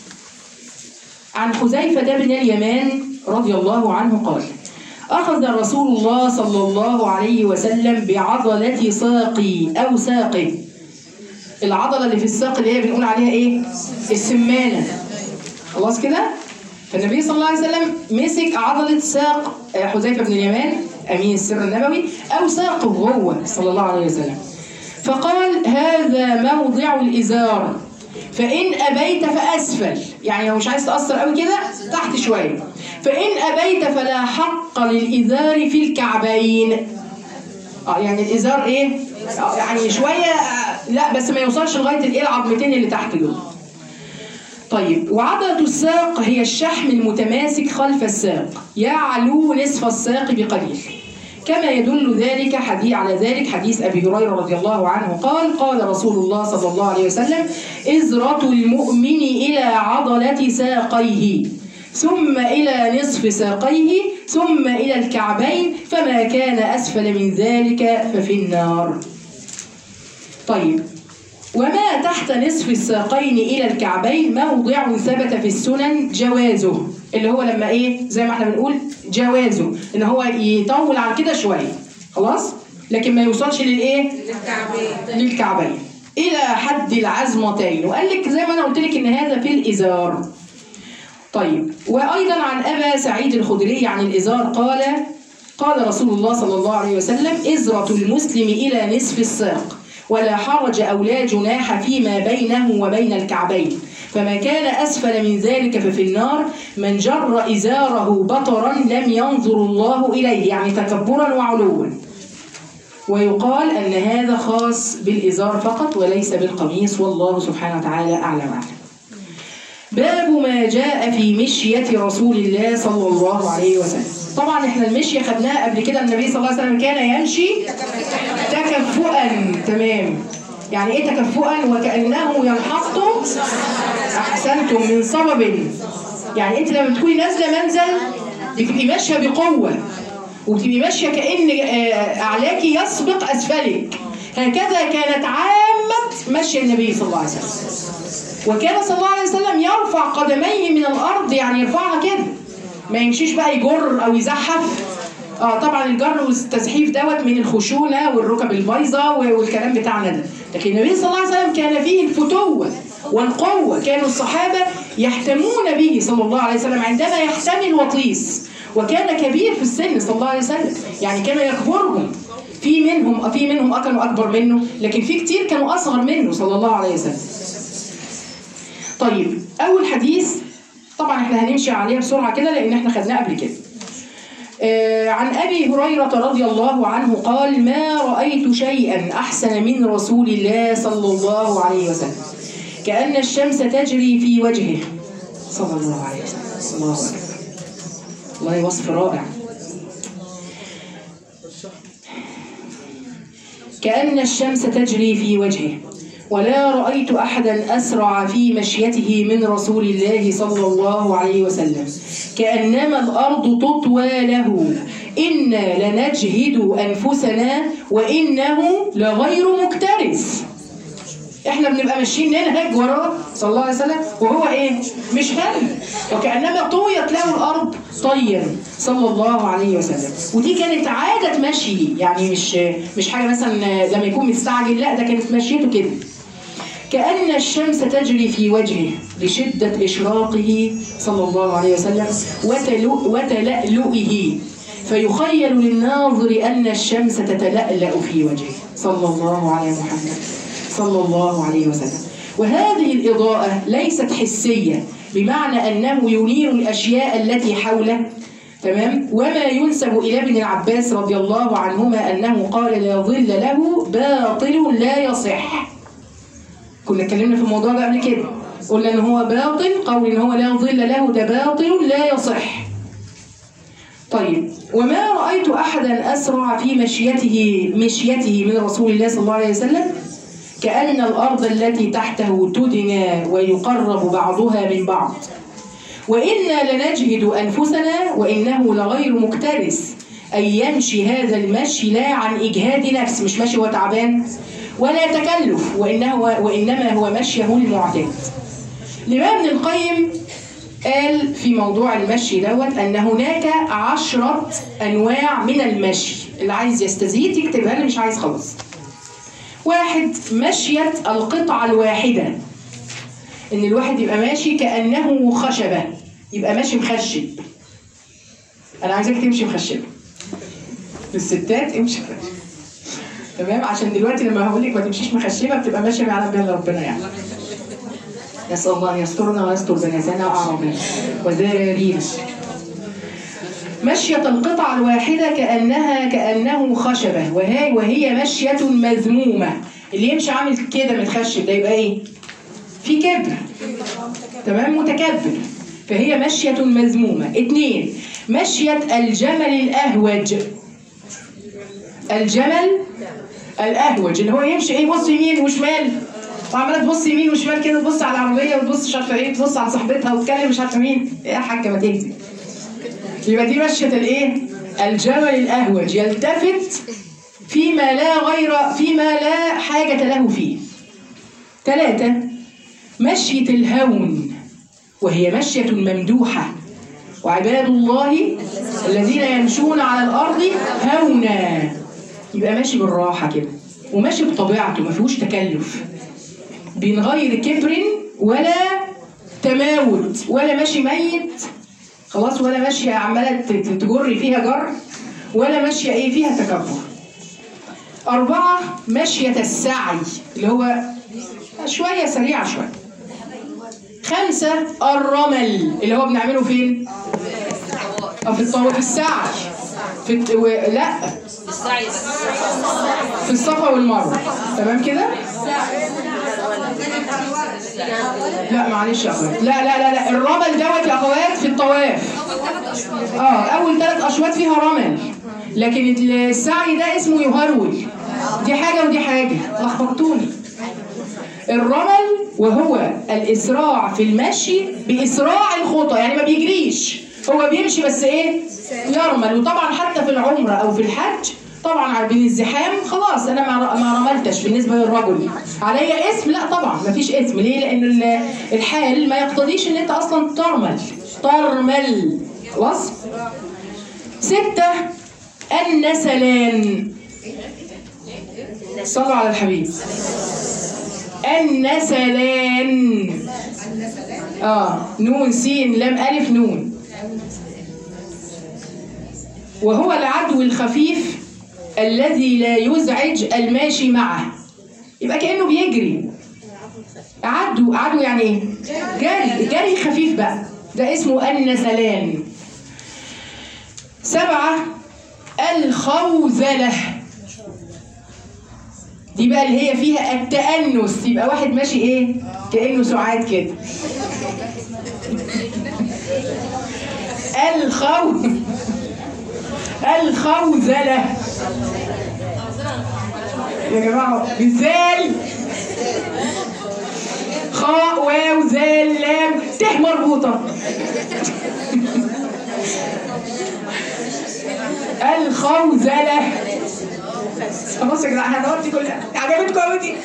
[SPEAKER 1] عن حذيفة بن اليمان رضي الله عنه قال أخذ رسول الله صلى الله عليه وسلم بعضلة ساقي أو ساقه العضلة اللي في الساق اللي هي بنقول عليها إيه؟ السمانة خلاص كده؟ فالنبي صلى الله عليه وسلم مسك عضلة ساق آه، حذيفة بن اليمان أمين السر النبوي أو ساقه هو صلى الله عليه وسلم فقال هذا موضع الإزار فإن أبيت فأسفل يعني لو مش عايز تأثر قوي كده تحت شوية فإن أبيت فلا حق للإزار في الكعبين اه يعني الازار ايه آه يعني شويه آه لا بس ما يوصلش لغايه الايه العظمتين اللي تحت دول طيب وعضلة الساق هي الشحم المتماسك خلف الساق يعلو نصف الساق بقليل كما يدل ذلك حديث على ذلك حديث ابي هريره رضي الله عنه قال قال رسول الله صلى الله عليه وسلم ازرة المؤمن الى عضلة ساقيه ثم الى نصف ساقيه ثم الى الكعبين فما كان اسفل من ذلك ففي النار طيب وما تحت نصف الساقين الى الكعبين موضع ثبت في السنن جوازه اللي هو لما ايه زي ما احنا بنقول جوازه ان هو يطول عن كده شويه خلاص لكن ما يوصلش للايه للكعبين للكعبين الى حد العزمتين وقال لك زي ما انا قلت لك ان هذا في الازار طيب وايضا عن ابا سعيد الخدري عن الازار قال قال رسول الله صلى الله عليه وسلم ازره المسلم الى نصف الساق ولا حرج او لا جناح فيما بينه وبين الكعبين فما كان اسفل من ذلك ففي النار من جر ازاره بطرا لم ينظر الله اليه يعني تكبرا وعلوا ويقال ان هذا خاص بالازار فقط وليس بالقميص والله سبحانه وتعالى اعلم واعلم باب ما جاء في مشية رسول الله صلى الله عليه وسلم طبعا احنا المشية خدناها قبل كده النبي صلى الله عليه وسلم كان يمشي تكفؤا تمام يعني ايه تكفؤا وكأنه ينحط احسنتم من صبب يعني انت لما تكوني نازله منزل بتبقي ماشيه بقوه وبتبقي ماشيه كأن آه، اعلاكي يسبق اسفلك هكذا كانت عامة مشي النبي صلى الله عليه وسلم وكان صلى الله عليه وسلم يرفع قدميه من الارض يعني يرفعها كده ما يمشيش بقى يجر او يزحف اه طبعا الجر والتزحيف دوت من الخشونه والركب البايظه والكلام بتاعنا ده لكن النبي صلى الله عليه وسلم كان فيه الفتوه والقوه كانوا الصحابه يحتمون به صلى الله عليه وسلم عندما يحتمي الوطيس وكان كبير في السن صلى الله عليه وسلم يعني كان يكبرهم في منهم في منهم كانوا اكبر منه لكن في كتير كانوا اصغر منه صلى الله عليه وسلم طيب اول حديث طبعا احنا هنمشي عليه بسرعه كده لان احنا خدناه قبل كده آه، عن ابي هريره رضي الله عنه قال ما رايت شيئا احسن من رسول الله صلى الله عليه وسلم كأن الشمس تجري في وجهه صلى الله عليه وسلم صلى الله عليه وسلم والله وصف رائع كأن الشمس تجري في وجهه ولا رأيت أحدا أسرع في مشيته من رسول الله صلى الله عليه وسلم كأنما الأرض تطوى له إنا لنجهد أنفسنا وإنه لغير مكترث احنا بنبقى ماشيين ننهج وراه صلى الله عليه وسلم وهو ايه مش هم وكانما طويت له الارض طيا صلى الله عليه وسلم ودي كانت عاده مشي يعني مش مش حاجه مثلا لما يكون مستعجل لا ده كانت مشيته كده كأن الشمس تجري في وجهه لشدة إشراقه صلى الله عليه وسلم وتلو- وتلألؤه فيخيل للناظر أن الشمس تتلألأ في وجهه صلى الله على محمد صلى الله عليه وسلم وهذه الإضاءة ليست حسية بمعنى أنه ينير الأشياء التي حوله تمام وما ينسب إلى ابن العباس رضي الله عنهما أنه قال لا ظل له باطل لا يصح كنا اتكلمنا في الموضوع ده قبل كده قلنا ان هو باطل قول ان هو لا ظل له ده باطل لا يصح طيب وما رأيت أحدا أسرع في مشيته مشيته من رسول الله صلى الله عليه وسلم كأن الأرض التي تحته تدنى ويقرب بعضها من بعض وإنا لنجهد أنفسنا وإنه لغير مكترث أن يمشي هذا المشي لا عن إجهاد نفس مش ماشي هو تعبان ولا تكلف وإنه وإنما هو مشيه المعتاد الإمام ابن القيم قال في موضوع المشي دوت أن هناك عشرة أنواع من المشي اللي عايز يستزيد يكتبها اللي مش عايز خلاص واحد مشية القطعة الواحدة إن الواحد يبقى ماشي كأنه خشبة يبقى ماشي مخشب أنا عايزاك تمشي مخشبة الستات امشي مخشبة تمام عشان دلوقتي لما هقول لك ما تمشيش مخشبة بتبقى ماشية بعلم بها ربنا يعني نسأل الله أن يسترنا ويستر بناتنا وأعرابنا وذرارينا مشية القطعة الواحدة كأنها كأنه خشبة وهي وهي مشية مذمومة اللي يمشي عامل كده متخشب ده يبقى ايه؟ في كبر تمام متكبر فهي مشية مذمومة اتنين مشية الجمل الأهوج الجمل الأهوج اللي هو يمشي ايه يبص يمين وشمال وعماله تبص يمين وشمال كده تبص على العربيه وتبص مش عارفه ايه تبص على صاحبتها وتكلم مش عارفه مين ايه يا حاجه ما تهدي يبقى دي مشية الايه؟ الجمل الأهوج يلتفت فيما لا غير فيما لا حاجة له فيه. ثلاثة مشية الهون وهي مشية ممدوحة وعباد الله الذين يمشون على الأرض هونا يبقى ماشي بالراحة كده وماشي بطبيعته ما فيهوش تكلف بين غير كبر ولا تماوت ولا ماشي ميت خلاص ولا ماشية عمالة ت- تجر فيها جر ولا ماشية ايه فيها تكبر أربعة مشية السعي اللي هو شوية سريعة شوية خمسة الرمل اللي هو بنعمله فين؟ اه في الطواف في السعي في الت... و... لا
[SPEAKER 2] السعي بس
[SPEAKER 1] في الصفا والمروة تمام كده؟ لا معلش يا اخوات لا لا لا لا الرمل دوت يا اخوات في الطواف اه اول ثلاث اشواط فيها رمل لكن السعي ده اسمه يهرول دي حاجه ودي حاجه لخبطتوني الرمل وهو الاسراع في المشي باسراع الخطى يعني ما بيجريش هو بيمشي بس ايه يرمل وطبعا حتى في العمره او في الحج طبعا بين الزحام خلاص انا ما ما رملتش بالنسبه للرجل عليا اسم لا طبعا ما فيش اسم ليه لان ال- الحال ما يقتضيش ان انت اصلا ترمل ترمل خلاص ستة النسلان صلوا على الحبيب النسلان اه نون سين لام الف نون وهو العدو الخفيف الذي لا يزعج الماشي معه يبقى كأنه بيجري عدو عدو يعني ايه جري جري خفيف بقى ده اسمه النسلان سبعة الخوذلة دي يبقى اللي هي فيها التأنس يبقى واحد ماشي ايه كأنه سعاد كده الخو الخوذلة يا جماعة ازاي خاء واو زال لام ت مربوطة الخوذلة خلاص يا جدعان انا قلت كلها عجبتكم قوي دي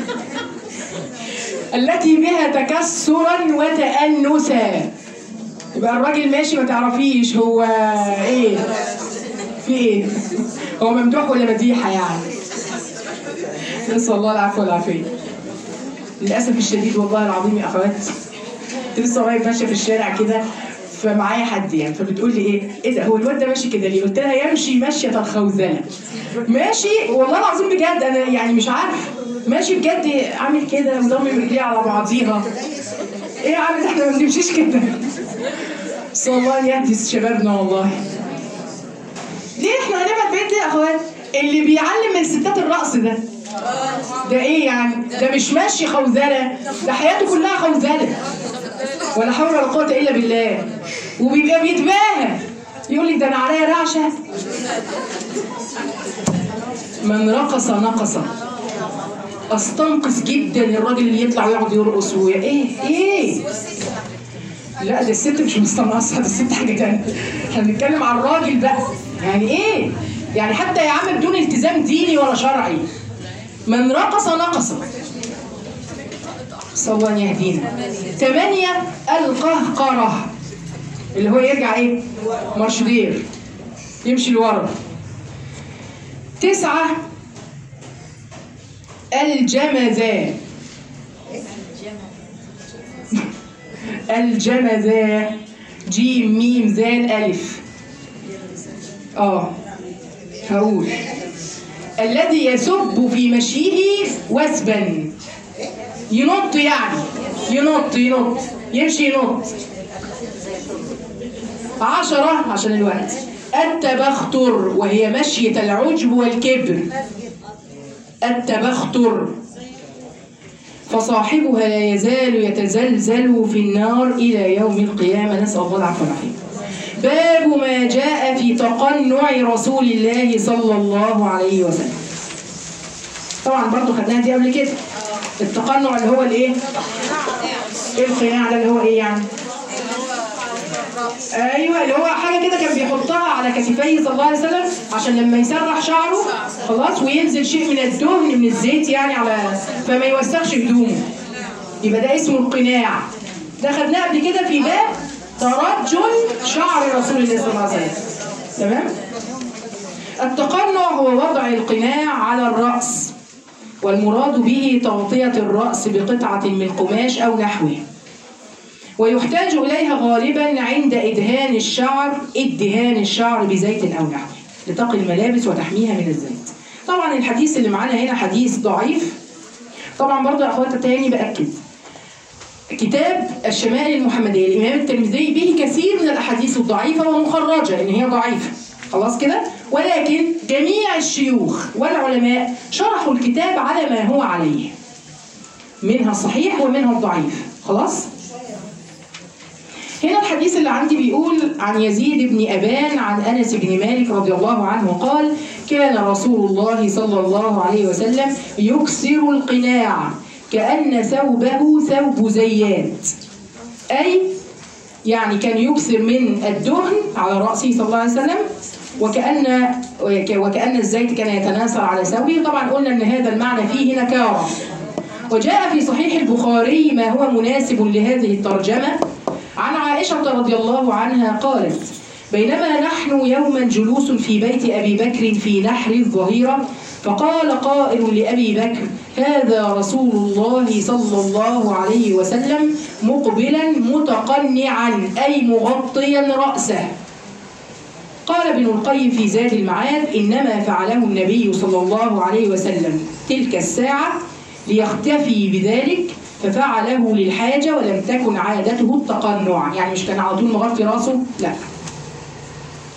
[SPEAKER 1] التي بها تكسرا وتأنسا يبقى الراجل ماشي ما تعرفيش هو ايه في ايه هو ممدوح ولا مديحه يعني نسال الله العفو والعافيه للاسف الشديد والله العظيم يا اخوات كنت لسه قريب ماشيه في الشارع كده فمعايا حد يعني فبتقول لي ايه ايه ده هو الواد ده ماشي كده ليه؟ قلت لها يمشي مشيه الخوذله ماشي والله العظيم بجد انا يعني مش عارف ماشي بجد عامل كده وضم رجليه على بعضيها ايه يا عم ده احنا ما بنمشيش كده صلى الله ان يهدي شبابنا والله ليه احنا هنبعد بعيد ليه يا اخوات اللي بيعلم من ستات الرقص ده ده ايه يعني ده مش ماشي خوذله ده حياته كلها خوذله ولا حول ولا قوه الا بالله وبيبقى بيتباهى يقول لي ده انا عليا رعشه من رقص نقص استنقص جدا الراجل اللي يطلع ويقعد يرقص ويا ايه ايه لا ده الست مش مستنقصه ده الست حاجه تانية احنا بنتكلم عن الراجل بقى يعني ايه يعني حتى يا عم بدون التزام ديني ولا شرعي من رقص نقص صلى الله أن يهدينا ثمانية القهقرة اللي هو يرجع ايه مرشدير يمشي لورا تسعة الجمذان الجمذا جيم ميم زال ألف اه هقول الذي يسب في مشيه وسبا ينط يعني ينط ينط يمشي ينط عشرة عشان الوقت التبختر وهي مشية العجب والكبر التبختر فصاحبها لا يزال يتزلزل في النار إلى يوم القيامة نسأل الله العفو والعافية باب ما جاء في تقنع رسول الله صلى الله عليه وسلم طبعا برضو خدناها دي قبل كده التقنع اللي هو الايه ايه القناع ده اللي هو ايه يعني ايوه اللي هو حاجه كده كان بيحطها على كتفيه صلى الله عليه وسلم عشان لما يسرح شعره خلاص وينزل شيء من الدهن من الزيت يعني على فما يوسخش هدومه يبقى ده اسمه القناع ده خدناه قبل كده في باب ترجل شعر رسول الله صلى الله عليه وسلم تمام التقنع هو وضع القناع على الرأس والمراد به تغطية الرأس بقطعة من قماش أو نحوه ويحتاج إليها غالبا عند إدهان الشعر ادهان الشعر بزيت أو نحوه لتقي الملابس وتحميها من الزيت طبعا الحديث اللي معانا هنا حديث ضعيف طبعا برضه يا اخوات تاني باكد كتاب الشمائل المحمديه الامام الترمذي به كثير من الاحاديث الضعيفه ومخرجه لان هي ضعيفه خلاص كده ولكن جميع الشيوخ والعلماء شرحوا الكتاب على ما هو عليه منها الصحيح ومنها الضعيف خلاص هنا الحديث اللي عندي بيقول عن يزيد بن أبان عن أنس بن مالك رضي الله عنه قال كان رسول الله صلى الله عليه وسلم يكسر القناع كأن ثوبه ثوب زيات أي يعني كان يكسر من الدهن على رأسه صلى الله عليه وسلم وكأن وكأن الزيت كان يتناثر على ثوبه طبعا قلنا أن هذا المعنى فيه نكارة وجاء في صحيح البخاري ما هو مناسب لهذه الترجمة عن عائشة رضي الله عنها قالت بينما نحن يوما جلوس في بيت أبي بكر في نحر الظهيرة فقال قائل لأبي بكر هذا رسول الله صلى الله عليه وسلم مقبلا متقنعا أي مغطيا رأسه قال ابن القيم في زاد المعاد إنما فعله النبي صلى الله عليه وسلم تلك الساعة ليختفي بذلك ففعله للحاجة ولم تكن عادته التقنع يعني مش كان على طول مغطي راسه لا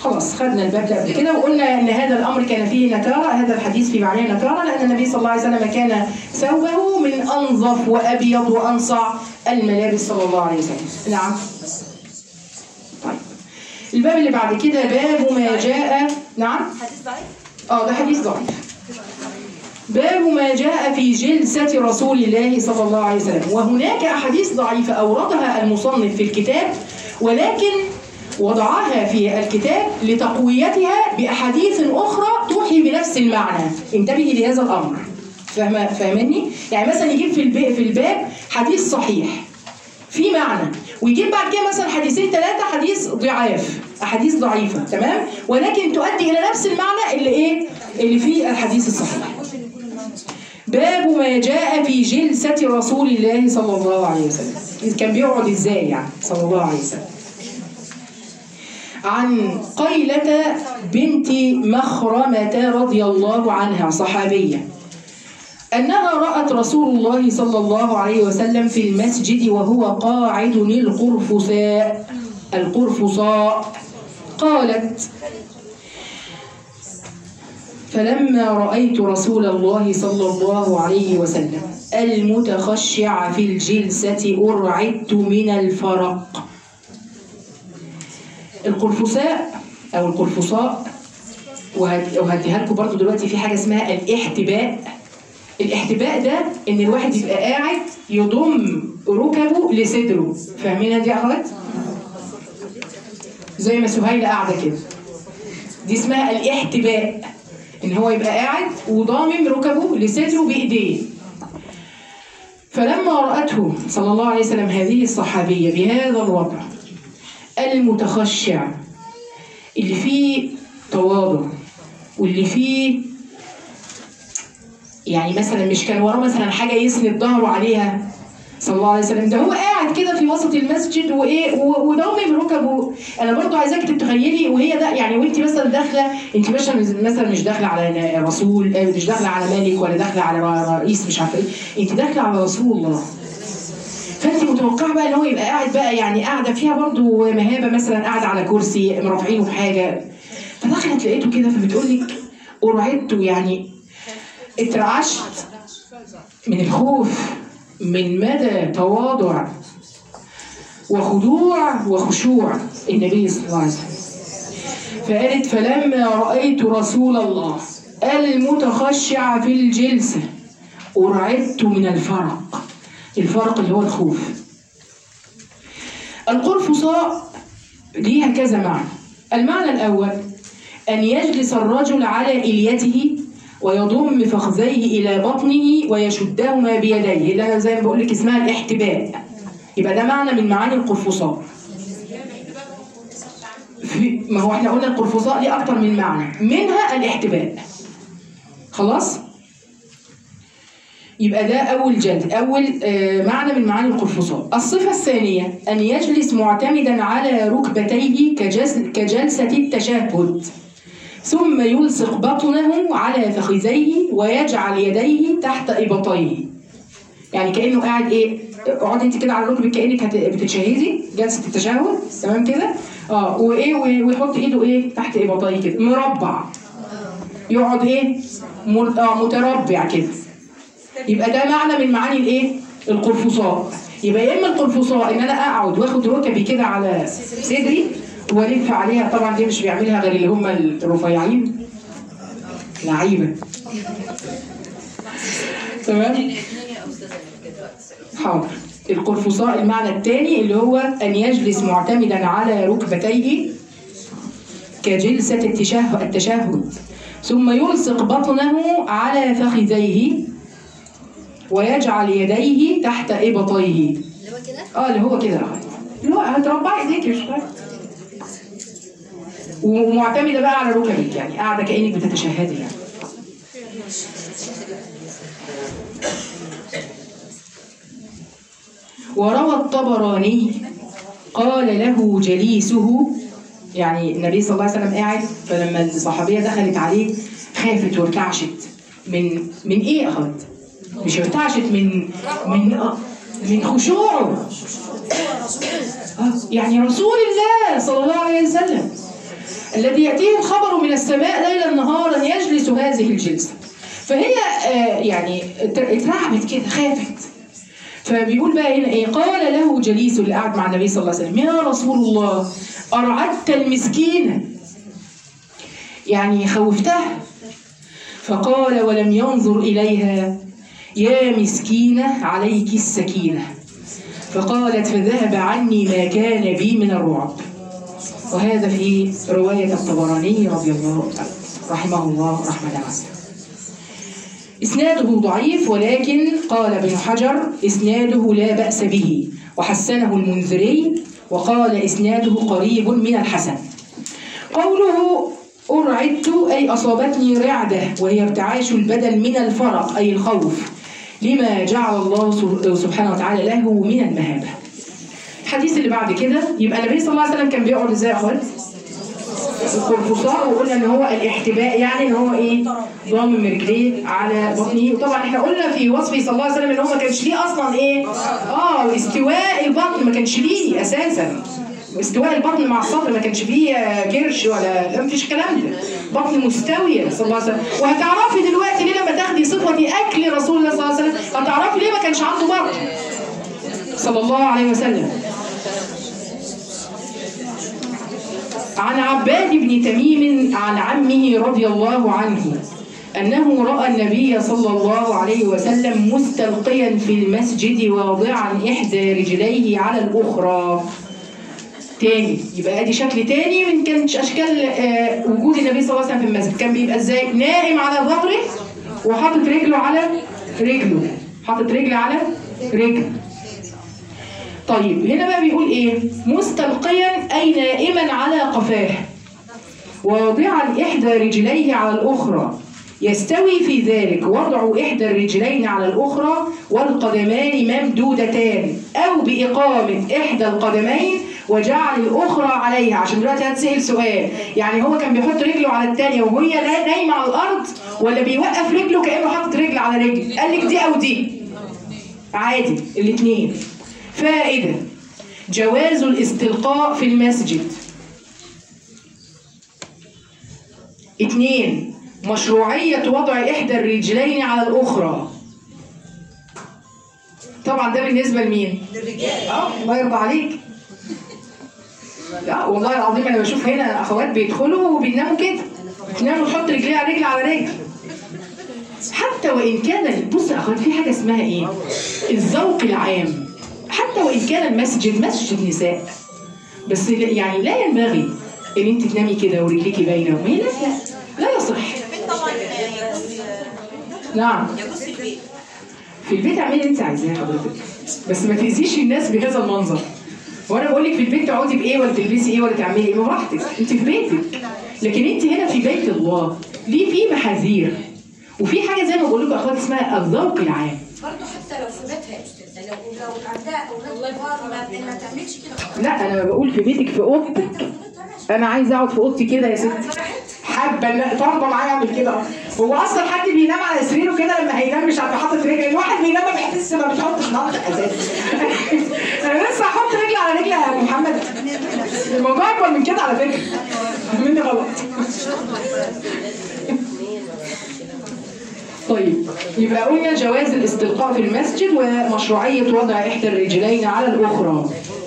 [SPEAKER 1] خلاص خدنا الباب ده قبل كده وقلنا ان هذا الامر كان فيه نكاره هذا الحديث في معناه نكاره لان النبي صلى الله عليه وسلم كان ثوبه من انظف وابيض وانصع الملابس صلى الله عليه وسلم نعم طيب الباب اللي بعد كده باب ما جاء نعم
[SPEAKER 3] حديث ضعيف
[SPEAKER 1] اه ده حديث ضعيف باب ما جاء في جلسة رسول الله صلى الله عليه وسلم وهناك أحاديث ضعيفة أوردها المصنف في الكتاب ولكن وضعها في الكتاب لتقويتها بأحاديث أخرى توحي بنفس المعنى انتبهي لهذا الأمر فاهمة فاهمني؟ يعني مثلا يجيب في الباب, في الباب حديث صحيح في معنى ويجيب بعد كده مثلا حديثين ثلاثة حديث ضعاف أحاديث ضعيفة تمام ولكن تؤدي إلى نفس المعنى اللي إيه اللي في الحديث الصحيح باب ما جاء في جلسة رسول الله صلى الله عليه وسلم كان بيقعد إزاي يعني صلى الله عليه وسلم عن قيلة بنت مخرمة رضي الله عنها صحابية أنها رأت رسول الله صلى الله عليه وسلم في المسجد وهو قاعد القرفصاء القرفصاء قالت فلما رأيت رسول الله صلى الله عليه وسلم المتخشع في الجلسة أرعدت من الفرق القرفصاء أو القرفصاء وهد- وهديها لكم برضو دلوقتي في حاجة اسمها الاحتباء الاحتباء ده ان الواحد يبقى قاعد يضم ركبه لصدره فاهمينها دي يا اخوات زي ما سهيلة قاعدة كده دي اسمها الاحتباء ان هو يبقى قاعد وضامم ركبه لصدره بايديه فلما رأته صلى الله عليه وسلم هذه الصحابية بهذا الوضع المتخشع اللي فيه تواضع واللي فيه يعني مثلا مش كان وراه مثلا حاجه يسند ظهره عليها صلى الله عليه وسلم ده هو قاعد كده في وسط المسجد وايه و- وضامم ركبه انا برضو عايزاك تتخيلي وهي ده يعني وانت مثلا داخله انت مثلا مثلا مش داخله على رسول آه، مش داخله على ملك ولا داخله على ر- رئيس مش عارفه ايه انت داخله على رسول الله فانت متوقعه بقى ان هو يبقى قاعد بقى يعني قاعده فيها برضو مهابه مثلا قاعده على كرسي مرافعينه بحاجه فدخلت لقيته كده فبتقول لك ارعدت يعني اترعشت من الخوف من مدى تواضع وخضوع وخشوع النبي صلى الله عليه وسلم فقالت فلما رأيت رسول الله المتخشع في الجلسة أرعدت من الفرق الفرق اللي هو الخوف القرفصاء ليها كذا معنى المعنى الأول أن يجلس الرجل على إليته ويضم فخذيه إلى بطنه ويشدهما بيديه اللي أنا زي ما بقول لك اسمها الاحتباء يبقى ده معنى من معاني القرفصاء في ما هو احنا قلنا القرفصاء ليه أكتر من معنى منها الاحتباء خلاص يبقى ده أول جلد أول آه، معنى من معاني القرفصاء الصفة الثانية أن يجلس معتمدا على ركبتيه كجلس كجلسة التشهد ثم يلصق بطنه على فخذيه ويجعل يديه تحت إبطيه يعني كأنه قاعد إيه اقعدي انت كده على ركبك كأنك هت- بتتشهدي جلسة التشهد تمام كده اه وايه و- ويحط ايده ايه تحت إبطيه كده مربع يقعد ايه مر- اه متربع كده يبقى ده معنى من معاني الايه القرفصاء يبقى يا اما القرفصاء ان انا اقعد واخد ركبي كده على صدري والف عليها طبعا دي مش بيعملها غير اللي هم الرفيعين لعيبه تمام حاضر القرفصاء المعنى الثاني اللي هو ان يجلس معتمدا على ركبتيه كجلسة التشهد التشهد ثم يلصق بطنه على فخذيه ويجعل يديه تحت إبطيه
[SPEAKER 3] اللي هو كده
[SPEAKER 1] اه اللي هو كده اه اللي هو هتربعي ايديك شويه ومعتمده بقى على ركبك يعني قاعده كانك بتتشهدي يعني وروى الطبراني قال له جليسه يعني النبي صلى الله عليه وسلم قاعد فلما الصحابيه دخلت عليه خافت وارتعشت من من ايه اخذت؟ مش ارتعشت من من آه، من خشوعه آه، يعني رسول الله صلى الله عليه وسلم الذي يأتيه الخبر من السماء ليلا نهارا يجلس هذه الجلسة فهي آه، يعني اترعبت كده خافت فبيقول بقى هنا ايه قال له جليس اللي قاعد مع النبي صلى الله عليه وسلم يا رسول الله أرعدت المسكينة يعني خوفتها فقال ولم ينظر إليها يا مسكينة عليك السكينة فقالت فذهب عني ما كان بي من الرعب وهذا في رواية الطبراني رضي الله عنه رحمه الله رحمة واسعة إسناده ضعيف ولكن قال ابن حجر إسناده لا بأس به وحسنه المنذري وقال إسناده قريب من الحسن قوله أرعدت أي أصابتني رعدة وهي ارتعاش البدن من الفرق أي الخوف لما جعل الله سبحانه وتعالى له من المهابة الحديث اللي بعد كده يبقى النبي صلى الله عليه وسلم كان بيقعد ازاي يا اخوات؟ القرفصاء وقلنا ان هو الاحتباء يعني ان هو ايه ضامن رجليه على بطنه وطبعا احنا قلنا في وصفه صلى الله عليه وسلم ان هو ما كانش ليه اصلا ايه اه استواء البطن ما كانش ليه اساسا استواء البطن مع الصدر ما كانش فيه آه، كرش ولا لا مفيش الكلام ده بطن مستويه صلى الله عليه وسلم وهتعرفي دلوقتي ليه لما تاخدي صفه اكل رسول الله صلى الله عليه وسلم هتعرفي ليه ما كانش عنده بطن صلى الله عليه وسلم عن عباد بن تميم عن عمه رضي الله عنه أنه رأى النبي صلى الله عليه وسلم مستلقيا في المسجد واضعا إحدى رجليه على الأخرى تاني يبقى ادي شكل تاني من كان اشكال آه، وجود النبي صلى الله عليه وسلم في المسجد كان بيبقى ازاي نائم على ظهره وحاطط رجله على رجله حاطط رجل على رجل طيب هنا بقى بيقول ايه مستلقيا اي نائما على قفاه واضعا احدى رجليه على الاخرى يستوي في ذلك وضع احدى الرجلين على الاخرى والقدمان ممدودتان او باقامه احدى القدمين وجعل الاخرى عليها عشان دلوقتي هتسال سؤال يعني هو كان بيحط رجله على الثانيه وهي لا- نايمه على الارض ولا بيوقف رجله كانه حاطط رجل على رجل قال لك دي او دي عادي الاثنين فائدة جواز الاستلقاء في المسجد اثنين مشروعية وضع إحدى الرجلين على الأخرى طبعا ده بالنسبة لمين؟
[SPEAKER 4] للرجال
[SPEAKER 1] اه الله يرضى عليك لا والله العظيم انا بشوف هنا اخوات بيدخلوا وبيناموا كده بتناموا تحط رجليها على رجل على رجل حتى وان كان بص يا اخوات في حاجه اسمها ايه الذوق العام حتى وان كان المسجد مسجد نساء بس لا- يعني لا ينبغي ان انت تنامي كده ورجليكي باينه وهي لا لا لا يصح
[SPEAKER 5] طبعا يجوز
[SPEAKER 1] نعم
[SPEAKER 5] يجوز البيت
[SPEAKER 1] في البيت اعملي اللي انت عايزاه حضرتك بس ما تاذيش الناس بهذا المنظر وانا بقول لك في البيت تقعدي بايه ولا تلبسي ايه ولا تعملي ايه براحتك انت في بيتك لكن انت هنا في بيت الله ليه في محاذير وفي حاجه زي ما بقول لكم اخوات اسمها الذوق العام
[SPEAKER 3] برضه حتى لو في بيتها يا استاذه لو لو عندها اولاد كبار ما ما تعملش كده
[SPEAKER 1] لا انا بقول في بيتك في اوضتك انا عايزه اقعد في اوضتي كده يا ستي حابه ان طالبه معايا اعمل كده هو اصلا حد بينام على سريره كده لما هينام مش عارف حاطط رجل الواحد بينام ما بيحس ما بتحطش نقط اساسا انا لسه هحط رجل على رجل يا محمد الموضوع اكبر من كده على فكره مني غلط طيب يبقى قلنا جواز الاستلقاء في المسجد ومشروعية وضع إحدى الرجلين على الأخرى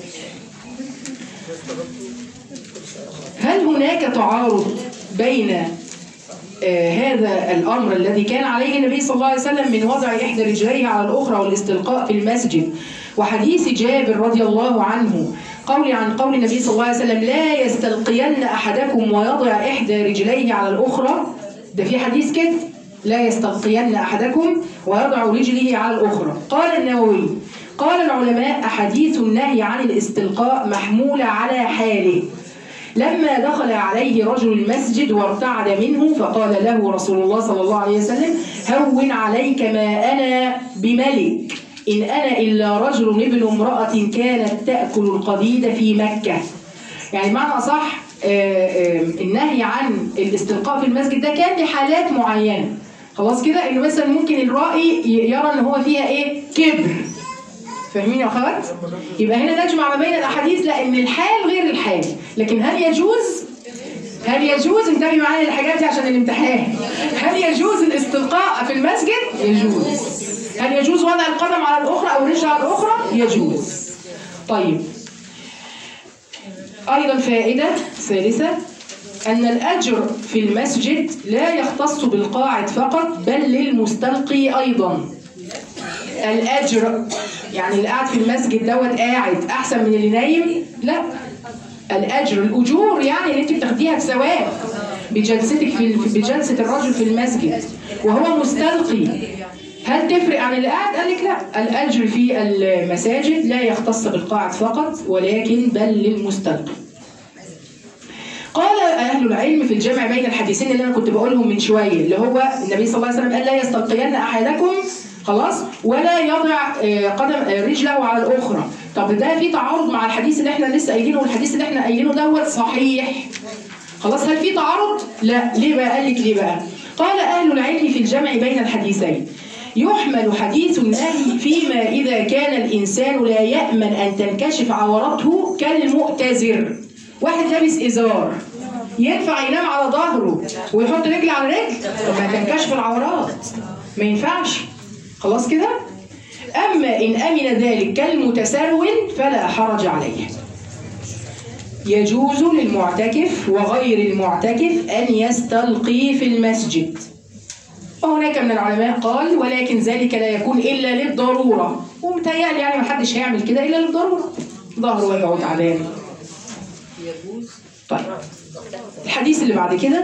[SPEAKER 1] هل هناك تعارض بين آه، هذا الأمر الذي كان عليه النبي صلى الله عليه وسلم من وضع إحدى رجليه على الأخرى والاستلقاء في المسجد وحديث جابر رضي الله عنه قول عن قول النبي صلى الله عليه وسلم لا يستلقين أحدكم ويضع إحدى رجليه على الأخرى ده في حديث كده لا يستلقين أحدكم ويضع رجله على الأخرى قال النووي قال العلماء أحاديث النهي عن الاستلقاء محمولة على حاله لما دخل عليه رجل المسجد وارتعد منه فقال له رسول الله صلى الله عليه وسلم هون عليك ما أنا بملك إن أنا إلا رجل ابن امرأة كانت تأكل القديد في مكة يعني معنى صح النهي عن الاستلقاء في المسجد ده كان لحالات معينة خلاص كده انه مثلا ممكن الرائي ي- يرى ان هو فيها ايه كبر فاهمين يا اخوات يبقى هنا نجمع ما بين الاحاديث لان الحال غير الحال لكن هل يجوز هل يجوز انتبهي معايا الحاجات دي عشان الامتحان هل يجوز الاستلقاء في المسجد يجوز هل يجوز وضع القدم على الاخرى او الرجل على الاخرى يجوز طيب ايضا فائده ثالثه ان الاجر في المسجد لا يختص بالقاعد فقط بل للمستلقي ايضا الاجر يعني اللي قاعد في المسجد دوت قاعد احسن من اللي نايم لا الاجر الاجور يعني اللي انت بتاخديها بثواب بجلستك في بجلسه الرجل في المسجد وهو مستلقي هل تفرق عن اللي قاعد؟ قال لك لا الاجر في المساجد لا يختص بالقاعد فقط ولكن بل للمستلقي قال اهل العلم في الجمع بين الحديثين اللي انا كنت بقولهم من شويه اللي هو النبي صلى الله عليه وسلم قال لا يستلقين احدكم خلاص ولا يضع آه، قدم آه، رجله على الاخرى طب ده في تعارض مع الحديث اللي احنا لسه قايلينه والحديث اللي احنا قايلينه دوت صحيح خلاص هل في تعارض لا ليه بقى قال لك ليه بقى قال اهل العلم في الجمع بين الحديثين يحمل حديث النهي فيما إذا كان الإنسان لا يأمن أن تنكشف عورته كالمؤتزر واحد لابس إزار ينفع ينام على ظهره ويحط رجل على رجل طب ما تنكشف العورات ما ينفعش خلاص كده أما إن أمن ذلك كالمتسرول فلا حرج عليه يجوز للمعتكف وغير المعتكف أن يستلقي في المسجد وهناك من العلماء قال ولكن ذلك لا يكون إلا للضرورة ومتهيألي يعني محدش هيعمل كده إلا للضرورة ظهره وجعه تعبان طيب الحديث اللي بعد كده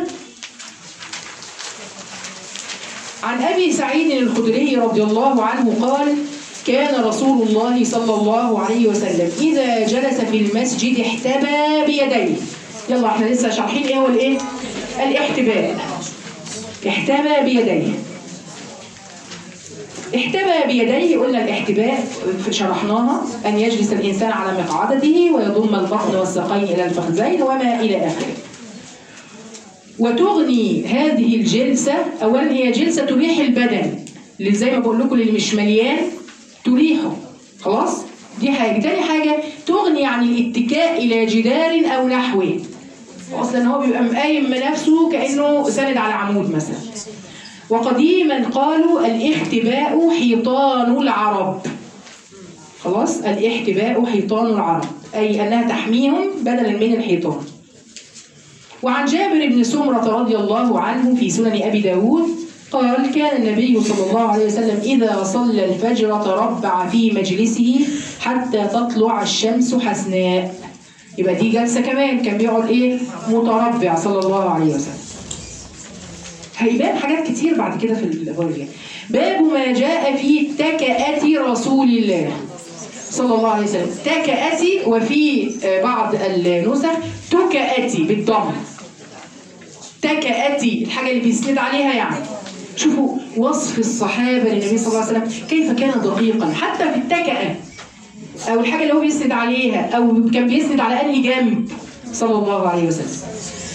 [SPEAKER 1] عن أبي سعيد الخدري رضي الله عنه قال كان رسول الله صلى الله عليه وسلم إذا جلس في المسجد احتبى بيديه يلا احنا لسه شارحين ايه هو الايه الاحتباء احتبى بيديه احتبى بيديه قلنا الاحتباء شرحناها أن يجلس الإنسان على مقعدته ويضم البطن والساقين إلى الفخذين وما إلى آخره وتغني هذه الجلسة أولا هي جلسة تريح البدن اللي زي ما بقول لكم اللي مش مليان تريحه خلاص دي حاجة تاني حاجة تغني عن الاتكاء إلى جدار أو نحوه أصلا هو بيبقى مقايم بنفسه كأنه سند على عمود مثلا وقديما قالوا الاحتباء حيطان العرب خلاص الاحتباء حيطان العرب أي أنها تحميهم بدلا من الحيطان وعن جابر بن سمرة رضي الله عنه في سنن أبي داود قال كان النبي صلى الله عليه وسلم إذا صلى الفجر تربع في مجلسه حتى تطلع الشمس حسناء يبقى دي جلسة كمان كان بيقعد إيه متربع صلى الله عليه وسلم هيبان حاجات كتير بعد كده في الفيديو باب ما جاء في تكأة رسول الله صلى الله عليه وسلم تكأتي وفي آه، بعض النسخ تكأتي بالضم تكأتي الحاجة اللي بيسند عليها يعني شوفوا وصف الصحابة للنبي صلى الله عليه وسلم كيف كان دقيقا حتى في التكأة أو الحاجة اللي هو بيسند عليها أو كان بيسند على أنهي جنب صلى الله عليه وسلم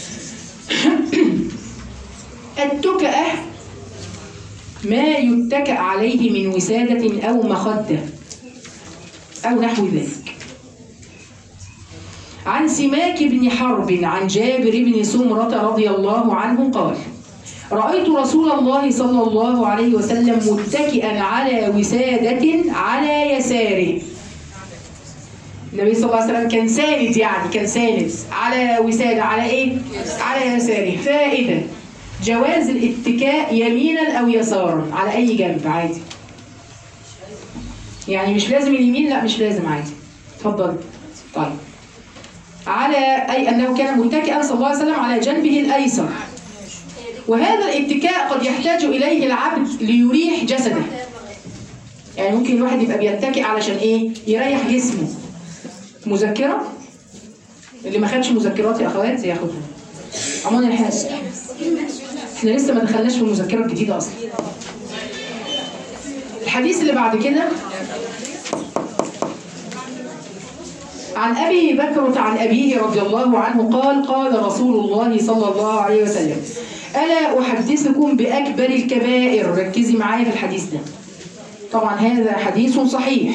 [SPEAKER 1] التكأة ما يتكأ عليه من وسادة أو مخدة أو نحو ذلك عن سماك بن حرب عن جابر بن سمرة رضي الله عنه قال رأيت رسول الله صلى الله عليه وسلم متكئا على وسادة على يساره النبي صلى الله عليه وسلم كان ساند يعني كان ساند على وسادة على ايه؟ على يساره فائدة جواز الاتكاء يمينا أو يسارا على أي جنب عادي يعني مش لازم اليمين لا مش لازم عادي اتفضل طيب على أي أنه كان متكئا صلى الله عليه وسلم على جنبه الأيسر وهذا الاتكاء قد يحتاج إليه العبد ليريح جسده يعني ممكن الواحد يبقى بيتكئ علشان إيه يريح جسمه مذكرة اللي ما خدش مذكرات يا أخوات ياخدها عموما الحاج احنا لسه ما دخلناش في المذكرة الجديدة أصلا الحديث اللي بعد كده عن أبي بكرة عن أبيه رضي الله عنه قال قال رسول الله صلى الله عليه وسلم ألا أحدثكم بأكبر الكبائر ركزي معايا في الحديث ده طبعا هذا حديث صحيح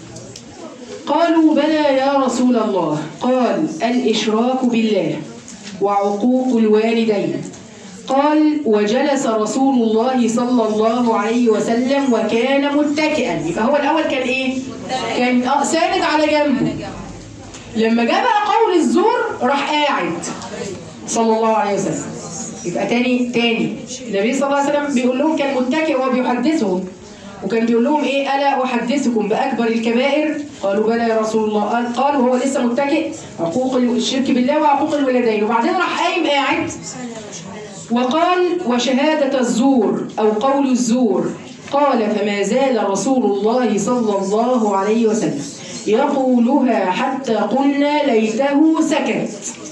[SPEAKER 1] قالوا بلى يا رسول الله قال الإشراك بالله وعقوق الوالدين قال وجلس رسول الله صلى الله عليه وسلم وكان متكئا يبقى هو الاول كان ايه كان آه ساند على جنبه لما جاء بقى قول الزور راح قاعد صلى الله عليه وسلم يبقى تاني تاني النبي صلى الله عليه وسلم بيقول لهم كان متكئ وهو بيحدثهم وكان بيقول لهم ايه الا احدثكم باكبر الكبائر قالوا بلى يا رسول الله قال قال وهو لسه متكئ عقوق الشرك بالله وعقوق الوالدين وبعدين راح قايم قاعد وقال وشهادة الزور أو قول الزور قال فما زال رسول الله صلى الله عليه وسلم يقولها حتى قلنا ليته سكت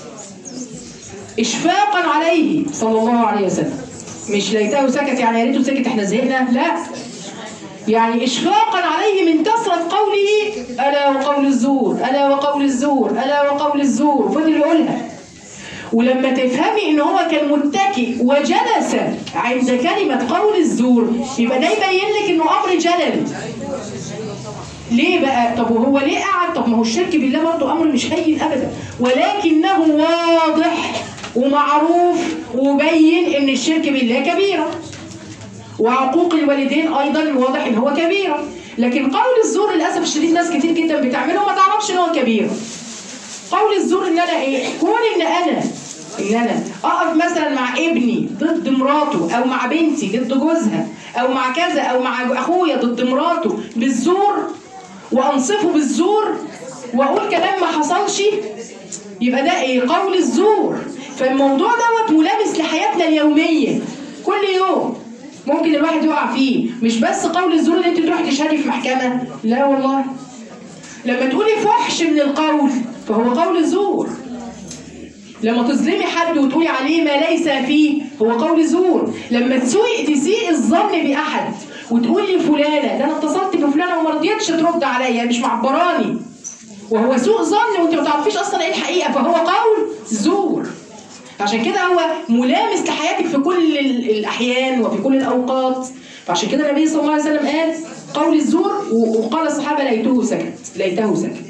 [SPEAKER 1] إشفاقا عليه صلى الله عليه وسلم مش ليته سكت يعني يا ريته سكت احنا زهقنا لا يعني إشفاقا عليه من كثرة قوله ألا وقول الزور ألا وقول الزور ألا وقول الزور فضل يقولها ولما تفهمي ان هو كان متكئ وجلس عند كلمة قول الزور يبقى ده يبين لك انه امر جلل ليه بقى طب وهو ليه قعد طب ما هو الشرك بالله برضه امر مش هين ابدا ولكنه واضح ومعروف وبين ان الشرك بالله كبيره وعقوق الوالدين ايضا واضح ان هو كبيره لكن قول الزور للاسف الشديد ناس كتير جدا بتعمله وما تعرفش ان هو كبيره قول الزور ان انا ايه كون ان انا ان انا اقف مثلا مع ابني ضد مراته او مع بنتي ضد جوزها او مع كذا او مع اخويا ضد مراته بالزور وانصفه بالزور واقول كلام ما حصلش يبقى ده ايه قول الزور فالموضوع دوت ملامس لحياتنا اليوميه كل يوم ممكن الواحد يقع فيه مش بس قول الزور ان انت تروحي تشهدي في محكمه لا والله لما تقولي فحش من القول فهو قول زور لما تظلمي حد وتقولي عليه ما ليس فيه هو قول زور لما تسوء تسيء الظن باحد وتقولي فلانه ده انا اتصلت بفلانه وما رضيتش ترد عليا مش معبراني وهو سوء ظن وانت ما تعرفيش اصلا ايه الحقيقه فهو قول زور عشان كده هو ملامس لحياتك في كل ال- الاحيان وفي كل الاوقات فعشان كده النبي صلى الله عليه وسلم قال قول الزور و- وقال الصحابه ليته سكت ليته سكت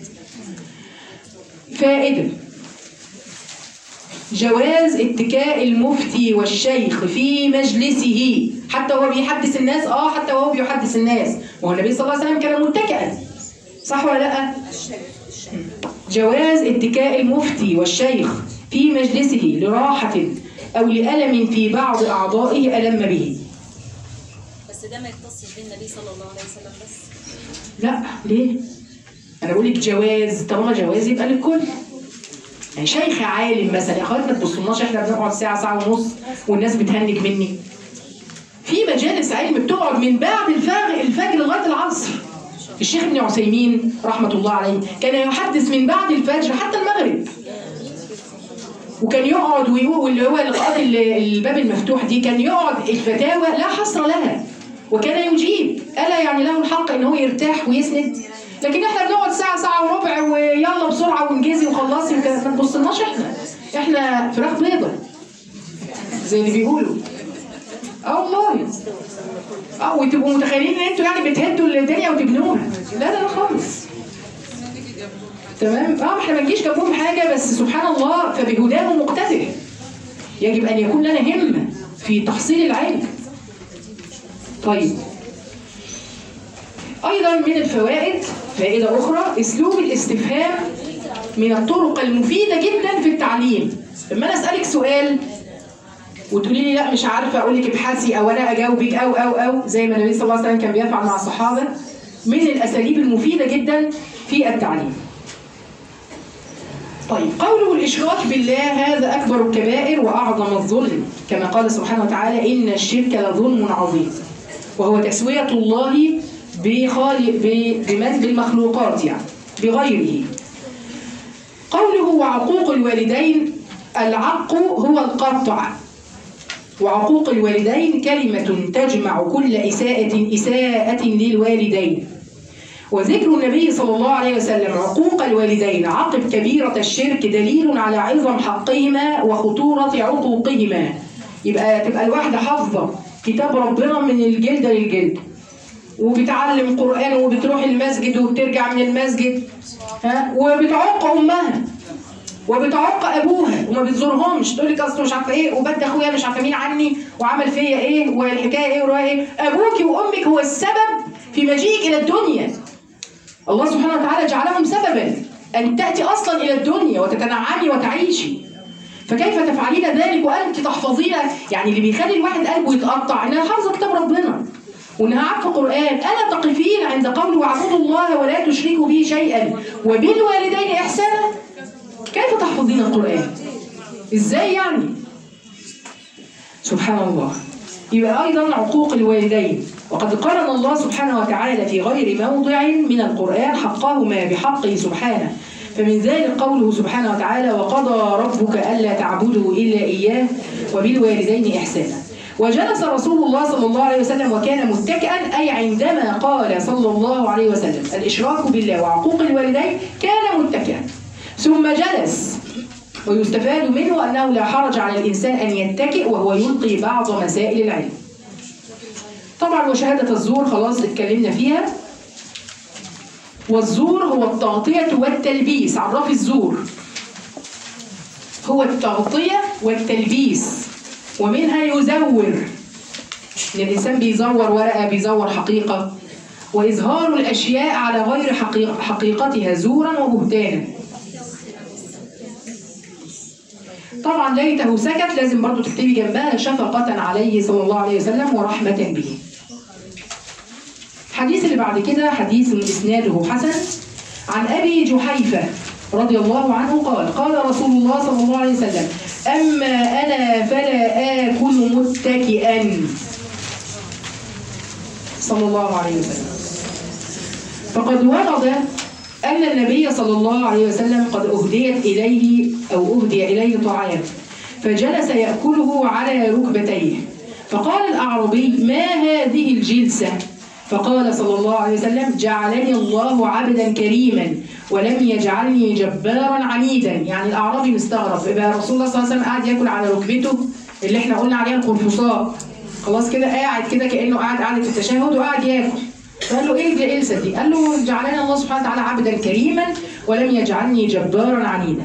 [SPEAKER 1] فائده جواز اتكاء المفتي والشيخ في مجلسه حتى وهو بيحدث الناس اه حتى وهو بيحدث الناس وهو النبي صلى الله عليه وسلم كان متكئا صح ولا لا جواز اتكاء المفتي والشيخ في مجلسه لراحة أو لألم في بعض أعضائه ألم به
[SPEAKER 5] بس ده ما يختصش بالنبي صلى الله عليه وسلم بس
[SPEAKER 1] لا ليه؟ أنا بقول لك جواز طالما جواز يبقى للكل يعني شيخ عالم مثلا يا اخوات ما تبصولناش احنا بنقعد ساعه ساعه ونص والناس بتهنج مني في مجالس علم بتقعد من بعد الفجر الفجر لغايه العصر الشيخ ابن عثيمين رحمه الله عليه كان يحدث من بعد الفجر حتى المغرب وكان يقعد ويقول واللي هو لقاءات ال- الباب المفتوح دي كان يقعد الفتاوى لا حصر لها وكان يجيب الا يعني له الحق ان هو يرتاح ويسند لكن احنا بنقعد ساعه ساعه وربع ويلا بسرعه وانجزي وخلصي وكده ما تبصلناش احنا احنا فراخ بيضه زي اللي بيقولوا اه والله اه وتبقوا متخيلين ان انتوا يعني بتهدوا الدنيا وتبنوها لا لا لا خالص تمام اه احنا ما نجيش جنبهم حاجه بس سبحان الله فبهداه مقتدر يجب ان يكون لنا همه في تحصيل العلم طيب ايضا من الفوائد فائده اخرى اسلوب الاستفهام من الطرق المفيده جدا في التعليم لما انا اسالك سؤال وتقولي لي لا مش عارفه اقول لك ابحثي او انا اجاوبك او او او زي ما النبي صلى الله عليه وسلم كان بيفعل مع الصحابه من الاساليب المفيده جدا في التعليم. طيب قوله الاشراك بالله هذا اكبر الكبائر واعظم الظلم كما قال سبحانه وتعالى ان الشرك لظلم عظيم وهو تسويه الله بخالق ب- بمن بالمخلوقات يعني بغيره قوله وعقوق الوالدين العق هو القطع وعقوق الوالدين كلمة تجمع كل إساءة إساءة للوالدين وذكر النبي صلى الله عليه وسلم عقوق الوالدين عقب كبيرة الشرك دليل على عظم حقهما وخطورة عقوقهما يبقى تبقى الواحدة حافظة كتاب ربنا من الجلد للجلد وبتعلم قرآن وبتروح المسجد وبترجع من المسجد ها وبتعق أمها وبتعق ابوها وما بتزورهمش تقول لك اصل مش عارفه ايه وبد اخويا مش عارفه مين عني وعمل فيا ايه والحكايه ايه وروايه ايه ابوك وامك هو السبب في مجيئك الى الدنيا الله سبحانه وتعالى جعلهم سببا ان تاتي اصلا الى الدنيا وتتنعمي وتعيشي فكيف تفعلين ذلك وانت تحفظين يعني اللي بيخلي الواحد قلبه يتقطع انها حافظه كتاب ربنا وانها عارفه قران الا تقفين عند قوله واعبدوا الله ولا تشركوا به شيئا وبالوالدين احسانا كيف تحفظين القران ازاي يعني سبحان الله يبقى ايضا عقوق الوالدين وقد قرن الله سبحانه وتعالى في غير موضع من القران حقهما بحقه سبحانه فمن ذلك قوله سبحانه وتعالى وقضى ربك الا تعبدوا الا اياه وبالوالدين احسانا وجلس رسول الله صلى الله عليه وسلم وكان متكئا اي عندما قال صلى الله عليه وسلم الاشراك بالله وعقوق الوالدين كان متكئا ثم جلس ويستفاد منه انه لا حرج على الانسان ان يتكئ وهو يلقي بعض مسائل العلم. طبعا وشهاده الزور خلاص اتكلمنا فيها. والزور هو التغطيه والتلبيس، عرفي الزور. هو التغطيه والتلبيس ومنها يزور. ان الانسان بيزور ورقه بيزور حقيقه واظهار الاشياء على غير حقيق حقيقتها زورا وبهتانا. طبعا ليته سكت لازم برضو تكتبي جنبها شفقة عليه صلى الله عليه وسلم ورحمة به الحديث اللي بعد كده حديث إسناده حسن عن أبي جحيفة رضي الله عنه قال قال رسول الله صلى الله عليه وسلم أما أنا فلا آكل متكئا صلى الله عليه وسلم فقد ورد أن النبي صلى الله عليه وسلم قد أهديت إليه أو أهدي إليه طعام فجلس يأكله على ركبتيه فقال الأعرابي ما هذه الجلسة فقال صلى الله عليه وسلم جعلني الله عبدا كريما ولم يجعلني جبارا عنيدا يعني الأعرابي مستغرب يبقى رسول الله صلى الله عليه وسلم قاعد ياكل على ركبته اللي احنا قلنا عليها القرفصاء خلاص كده قاعد كده كأنه قاعد قاعد في التشهد وقاعد ياكل فقال له ايه الجلسه دي؟ قال له جعلني الله سبحانه وتعالى عبدا كريما ولم يجعلني جبارا عنيدا.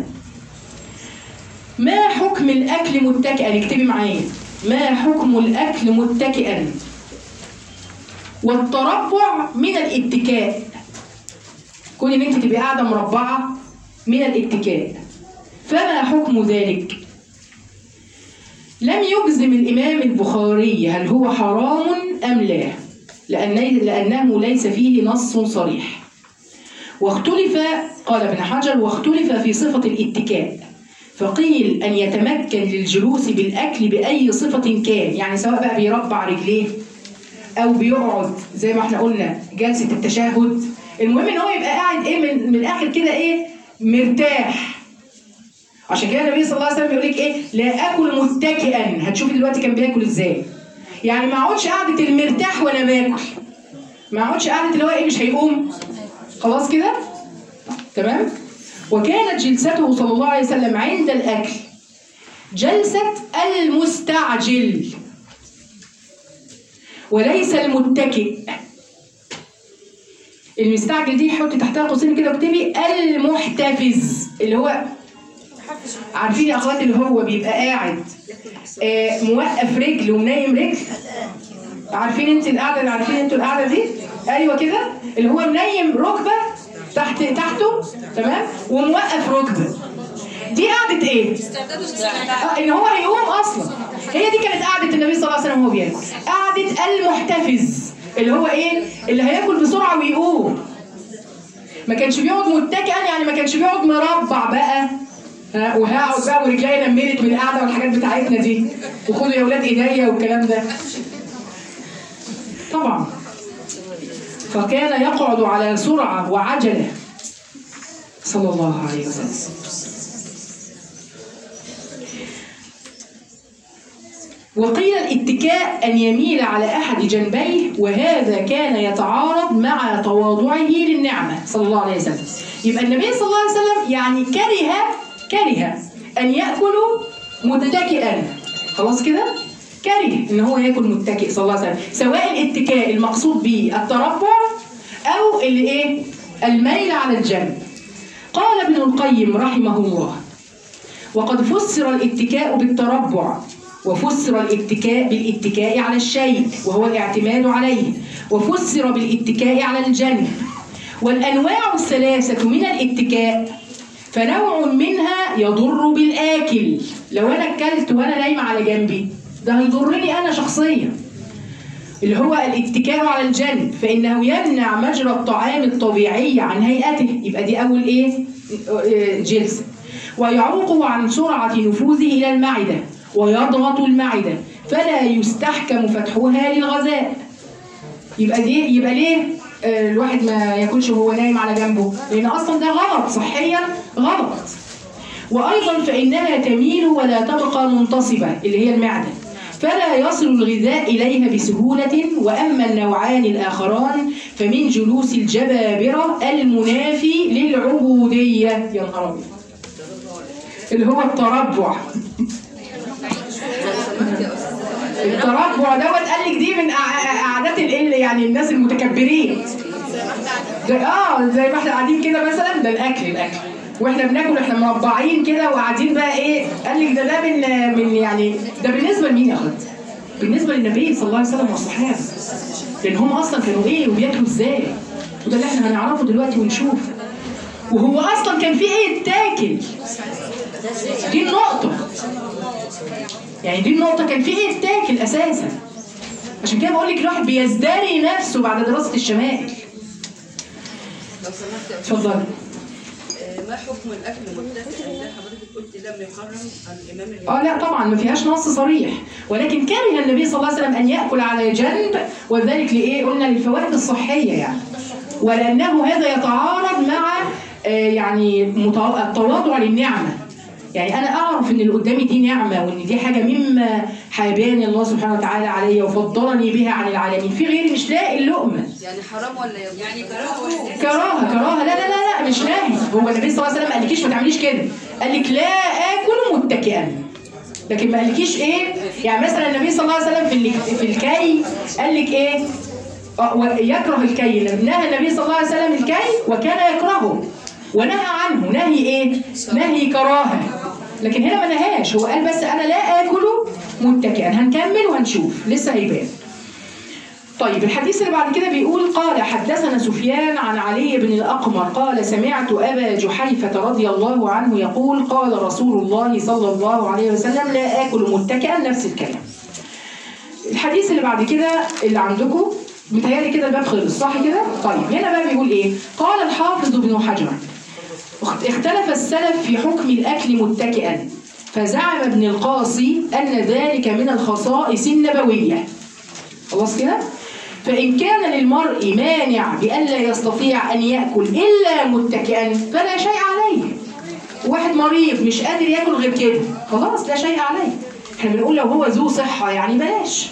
[SPEAKER 1] ما حكم الاكل متكئا؟ اكتبي معايا. ما حكم الاكل متكئا؟ والتربع من الاتكاء. كون ان انت تبقي قاعده مربعه من الاتكاء. فما حكم ذلك؟ لم يجزم الامام البخاري هل هو حرام ام لا؟ لأن لأنه ليس فيه نص صريح واختلف قال ابن حجر واختلف في صفة الاتكاء فقيل أن يتمكن للجلوس بالأكل بأي صفة كان يعني سواء بقى بيربع رجليه أو بيقعد زي ما احنا قلنا جلسة التشهد المهم إن هو يبقى قاعد إيه من, من الآخر كده إيه مرتاح عشان كده النبي صلى الله عليه وسلم يقول لك إيه لا آكل متكئا هتشوفي دلوقتي كان بياكل إزاي يعني ما اقعدش قعده المرتاح وانا باكل ما اقعدش قعده اللي هو ايه مش هيقوم خلاص كده تمام وكانت جلسته صلى الله عليه وسلم عند الاكل جلسه المستعجل وليس المتكئ المستعجل دي حطي تحتها قوسين كده واكتبي المحتفز اللي هو عارفين يا اخواتي اللي هو بيبقى قاعد آه موقف رجل ونايم رجل عارفين انت القعده اللي عارفين انتوا القعده دي ايوه كده اللي هو منيم ركبه تحت تحته تمام وموقف ركبه دي قعده ايه؟ آه ان هو هيقوم اصلا هي دي كانت قعده النبي صلى الله عليه وسلم وهو بياكل قعده المحتفز اللي هو ايه؟ اللي هياكل بسرعه ويقوم ما كانش بيقعد متكئا يعني ما كانش بيقعد مربع بقى ها وهقعد بقى ورجلي نملت من القعده والحاجات بتاعتنا دي وخدوا يا اولاد ايديا والكلام ده طبعا فكان يقعد على سرعه وعجله صلى الله عليه وسلم وقيل الاتكاء أن يميل على أحد جنبيه وهذا كان يتعارض مع تواضعه للنعمة صلى الله عليه وسلم يبقى النبي صلى الله عليه وسلم يعني كره كره أن يأكل متكئا خلاص كده كره ان هو ياكل متكئ صلى الله عليه وسلم سواء الاتكاء المقصود به التربع او اللي ايه الميل على الجنب قال ابن القيم رحمه الله وقد فسر الاتكاء بالتربع وفسر الاتكاء بالاتكاء على الشيء وهو الاعتماد عليه وفسر بالاتكاء على الجنب والأنواع الثلاثة من الاتكاء فنوع منها يضر بالآكل لو أنا أكلت وأنا نايمة على جنبي ده هيضرني أنا شخصيا اللي هو الاتكاء على الجنب فإنه يمنع مجرى الطعام الطبيعي عن هيئته يبقى دي أول إيه آه، جلسة ويعوقه عن سرعة نفوذه إلى المعدة ويضغط المعدة فلا يستحكم فتحها للغذاء يبقى دي يبقى ليه آه، الواحد ما ياكلش وهو نايم على جنبه لان اصلا ده غلط صحيا غلط وايضا فانها تميل ولا تبقى منتصبه اللي هي المعده فلا يصل الغذاء اليها بسهوله واما النوعان الاخران فمن جلوس الجبابره المنافي للعبوديه يا نهار أبيض. اللي هو التربع التربع دوت قال لك دي من أع- عادات ال يعني الناس المتكبرين ده اه زي ما احنا قاعدين كده مثلا ده الاكل الاكل واحنا بناكل احنا مربعين كده وقاعدين بقى ايه قال لك ده ده من من يعني ده بالنسبه لمين يا اخوات؟ بالنسبه للنبي صلى الله عليه وسلم والصحابه لان هم اصلا كانوا ايه وبياكلوا ازاي وده اللي احنا هنعرفه دلوقتي ونشوف وهو اصلا كان في ايه يتاكل دي النقطه يعني دي النقطة كان في ايه يتاكل اساسا عشان كده بقول لك الواحد بيزدري نفسه بعد دراسة الشمائل
[SPEAKER 6] لو سمحت يا
[SPEAKER 1] اتفضل
[SPEAKER 6] آه، ما حكم الاكل متسعا ده حضرتك قلت لم يحرم الامام الجمهوري
[SPEAKER 1] اه لا طبعا ما فيهاش نص صريح ولكن كره النبي صلى الله عليه وسلم ان ياكل على جنب وذلك لايه قلنا للفوائد الصحيه يعني ولانه هذا يتعارض مع آه، يعني متع- التواضع للنعمه يعني انا اعرف ان اللي قدامي دي نعمه وان دي حاجه مما حاباني الله سبحانه وتعالى عليا وفضلني بها عن العالمين في غيري مش لاقي اللقمه
[SPEAKER 6] يعني حرام ولا يجوز؟ يعني كراهه
[SPEAKER 1] كراهه كراهه لا لا لا لا مش ناهي هو النبي صلى الله عليه وسلم ما قالكيش ما تعمليش كده قال لك لا اكل متكئا لكن ما قالكيش ايه يعني مثلا النبي صلى الله عليه وسلم في ال- في الكي قال لك ايه آه، و- يكره الكي نهى النبي صلى الله عليه وسلم الكي وكان يكرهه ونهى عنه نهي ايه نهي كراهه لكن هنا ما نهاش هو قال بس انا لا اكله متكئا هنكمل وهنشوف لسه هيبان طيب الحديث اللي بعد كده بيقول قال حدثنا سفيان عن علي بن الأقمر قال سمعت أبا جحيفة رضي الله عنه يقول قال رسول الله صلى الله عليه وسلم لا آكل متكئا نفس الكلام الحديث اللي بعد كده اللي عندكم متهيألي كده الباب خلص صح كده؟ طيب هنا بقى بيقول ايه؟ قال الحافظ ابن حجر اختلف السلف في حكم الأكل متكئا فزعم ابن القاصي أن ذلك من الخصائص النبوية خلاص كده فإن كان للمرء مانع بألا يستطيع أن يأكل إلا متكئا فلا شيء عليه واحد مريض مش قادر ياكل غير كده خلاص لا شيء عليه احنا بنقول لو هو ذو صحة يعني بلاش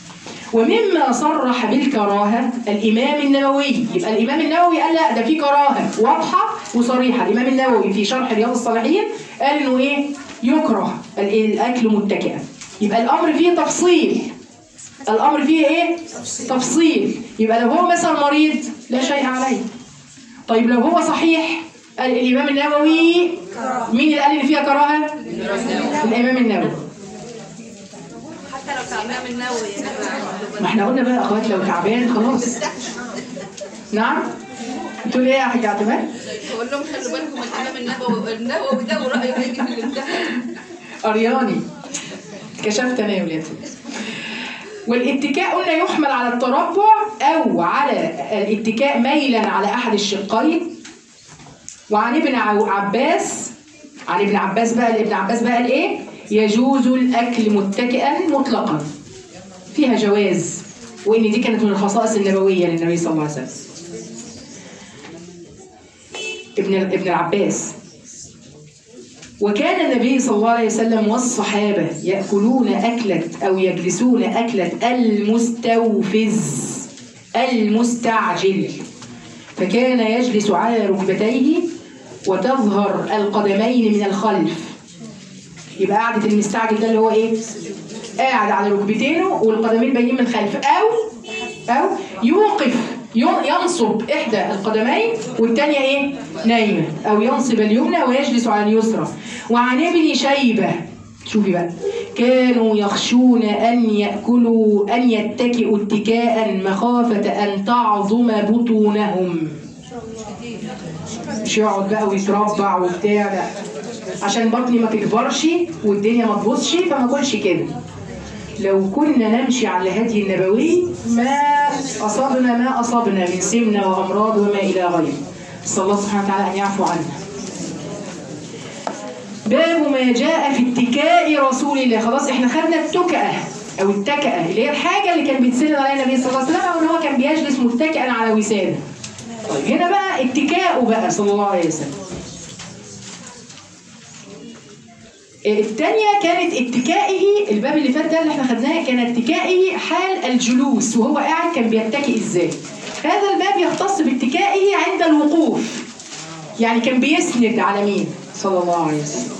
[SPEAKER 1] ومما صرح بالكراهة الإمام النووي يبقى الإمام النووي قال لا ده في كراهة واضحة وصريحة الإمام النووي في شرح رياض الصالحين قال إنه إيه يكره ال- الأكل متكئا يبقى الأمر فيه تفصيل الامر فيه ايه تفصيل يبقى لو هو مثلا مريض لا شيء عليه طيب لو هو صحيح قال الامام النووي مين اللي قال ان فيها كراهه الامام النووي
[SPEAKER 6] حتى لو تعبان من النووي
[SPEAKER 1] ما احنا قلنا بقى يا اخوات لو تعبان خلاص نعم بتقول ايه يا حاج اعتماد
[SPEAKER 6] بقول لهم خلوا بالكم الامام النووي النووي ده ورايه هيجي في الامتحان
[SPEAKER 1] ارياني كشفت انا يا ولاد والاتكاء قلنا يحمل على التربع او على الاتكاء ميلا على احد الشقين وعن ابن عو- عباس عن ابن عباس بقى ابن عباس بقى قال ايه يجوز الاكل متكئا مطلقا فيها جواز وان دي كانت من الخصائص النبويه للنبي صلى الله عليه وسلم ابن ابن العباس وكان النبي صلى الله عليه وسلم والصحابة يأكلون أكلة أو يجلسون أكلة المستوفز المستعجل فكان يجلس على ركبتيه وتظهر القدمين من الخلف يبقى قعدة المستعجل ده اللي هو ايه؟ قاعد على ركبتينه والقدمين باينين من الخلف أو أو يوقف ين- ينصب إحدى القدمين والتانية إيه؟ نايمة أو ينصب اليمنى ويجلس على اليسرى وعن ابن شيبة شوفي بقى كانوا يخشون أن يأكلوا أن يتكئوا اتكاء مخافة أن تعظم بطونهم مش يقعد بقى ويتربع وبتاع لا عشان بطني ما تكبرش والدنيا ما تبصش فما اكلش كده لو كنا نمشي على الهدي النبوي ما أصابنا ما أصابنا من سمنة وأمراض وما إلى غيره نسأل الله سبحانه وتعالى أن يعفو عنا باب ما جاء في اتكاء رسول الله خلاص احنا خدنا التكأة أو التكأة اللي هي الحاجة اللي كان بيتسند عليها النبي صلى الله عليه وسلم أو إن هو كان بيجلس متكئا على وسادة طيب هنا بقى اتكاؤه بقى صلى الله عليه وسلم الثانية كانت اتكائه الباب اللي فات ده اللي احنا خدناه كان اتكائه حال الجلوس وهو قاعد كان بيتكئ ازاي هذا الباب يختص باتكائه عند الوقوف يعني كان بيسند على مين صلى الله عليه وسلم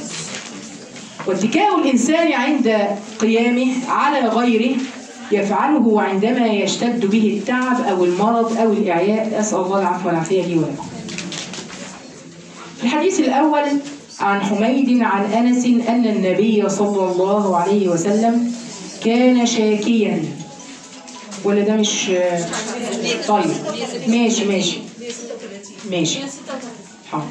[SPEAKER 1] واتكاء الإنسان عند قيامه على غيره يفعله عندما يشتد به التعب أو المرض أو الإعياء أسأل الله العفو والعافية لي ولكم في الحديث الأول عن حميد عن أنس أن النبي صلى الله عليه وسلم كان شاكيا ولا ده مش طيب ماشي ماشي ماشي حاضر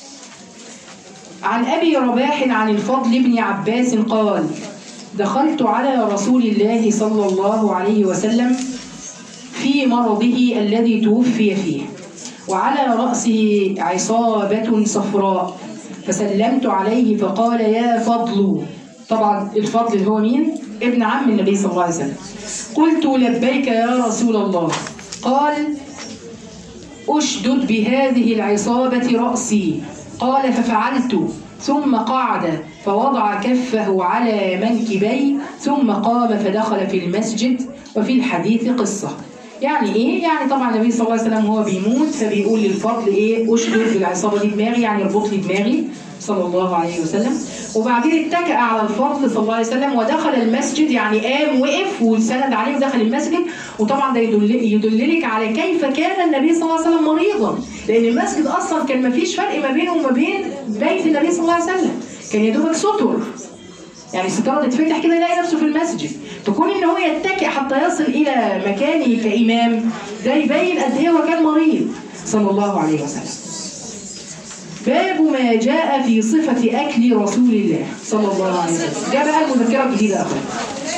[SPEAKER 1] عن أبي رباح عن الفضل بن عباس قال دخلت على رسول الله صلى الله عليه وسلم في مرضه الذي توفي فيه وعلى رأسه عصابة صفراء فسلمت عليه فقال يا فضل طبعا الفضل اللي هو مين؟ ابن عم النبي صلى الله عليه وسلم قلت لبيك يا رسول الله قال أشدد بهذه العصابة رأسي قال ففعلت ثم قعد فوضع كفه على منكبي ثم قام فدخل في المسجد وفي الحديث قصة يعني ايه؟ يعني طبعا النبي صلى الله عليه وسلم هو بيموت فبيقول للفضل ايه؟ اشدد بالعصابة دي دماغي يعني اربط لي دماغي صلى الله عليه وسلم وبعدين اتكأ على الفضل صلى الله عليه وسلم ودخل المسجد يعني قام وقف وسند عليه ودخل المسجد وطبعا ده يدل يدللك على كيف كان النبي صلى الله عليه وسلم مريضا لان المسجد اصلا كان ما فيش فرق ما بينه وما بين بيت النبي صلى الله عليه وسلم كان يا دوبك ستر يعني ستارة تتفتح كده يلاقي نفسه في المسجد فكون ان هو يتكئ حتى يصل الى مكانه كامام ده يبين قد ايه هو كان مريض صلى الله عليه وسلم باب ما جاء في صفة أكل رسول الله صلى الله عليه وسلم ده بقى المذكرة الجديدة يا أخوان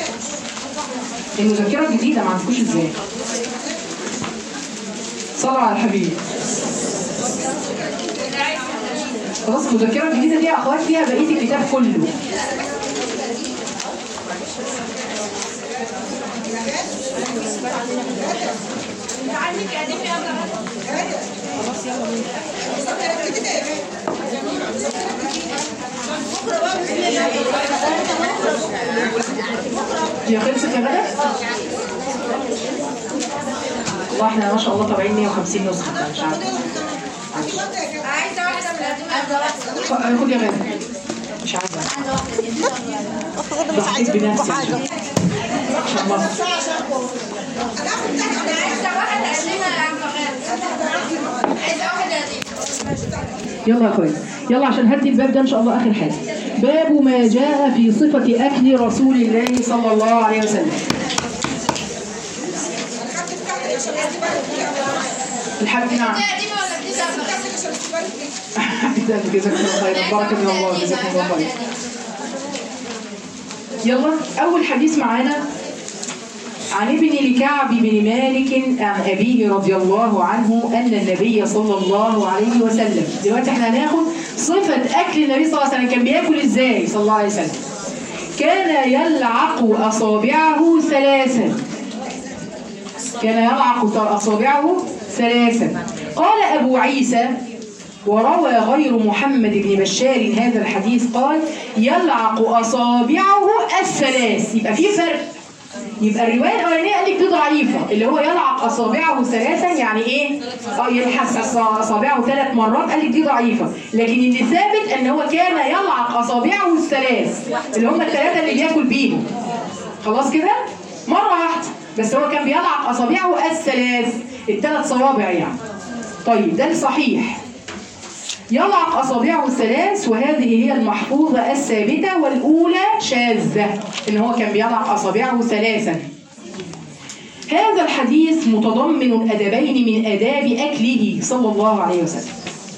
[SPEAKER 1] المذكرة الجديدة ما عندكوش ازاي صلوا على الحبيب خلاص المذكرة الجديدة دي يا أخوات فيها بقية الكتاب كله هي خلصت يا غدا؟ والله احنا ما شاء الله طالعين 150 نسخة مش عارفة
[SPEAKER 3] عايزه واحده من الادويه
[SPEAKER 1] خد يا غدا مش عايزة ضحيت بنفسي عشان عشان مصر
[SPEAKER 3] عايزه واحده قديمه يا عم غالي عايزه واحده قديمه
[SPEAKER 1] يلا يا اخويا يلا عشان هدي الباب ده ان شاء الله اخر حاجه باب ما جاء في صفه اكل رسول الله صلى الله عليه وسلم الحاج نعم
[SPEAKER 3] دي قديمه ولا دي سابقه
[SPEAKER 1] جزاكم الله خيرا بركه من الله جزاكم الله خيرا يلا اول حديث معانا عن ابن لكعب بن مالك عن أبيه رضي الله عنه أن النبي صلى الله عليه وسلم دلوقتي احنا هناخد صفة أكل النبي صلى الله عليه وسلم كان بياكل ازاي صلى الله عليه وسلم كان يلعق أصابعه ثلاثا كان يلعق أصابعه ثلاثا قال أبو عيسى وروى غير محمد بن بشار هذا الحديث قال يلعق أصابعه الثلاث يبقى في فرق يبقى الروايه الاولانيه قال لك دي ضعيفه اللي هو يلعق اصابعه ثلاثا يعني ايه؟ اه يلحس أص- اصابعه ثلاث مرات قال لك دي ضعيفه لكن اللي ثابت ان هو كان يلعق اصابعه الثلاث اللي هم الثلاثه اللي بياكل بيهم خلاص كده؟ مره واحده بس هو كان بيضع اصابعه الثلاث الثلاث صوابع يعني طيب ده الصحيح يضع أصابعه الثلاث وهذه هي المحفوظة الثابتة والأولى شاذة إن هو كان بيضع أصابعه ثلاثا هذا الحديث متضمن الأدبين من آداب أكله صلى الله عليه وسلم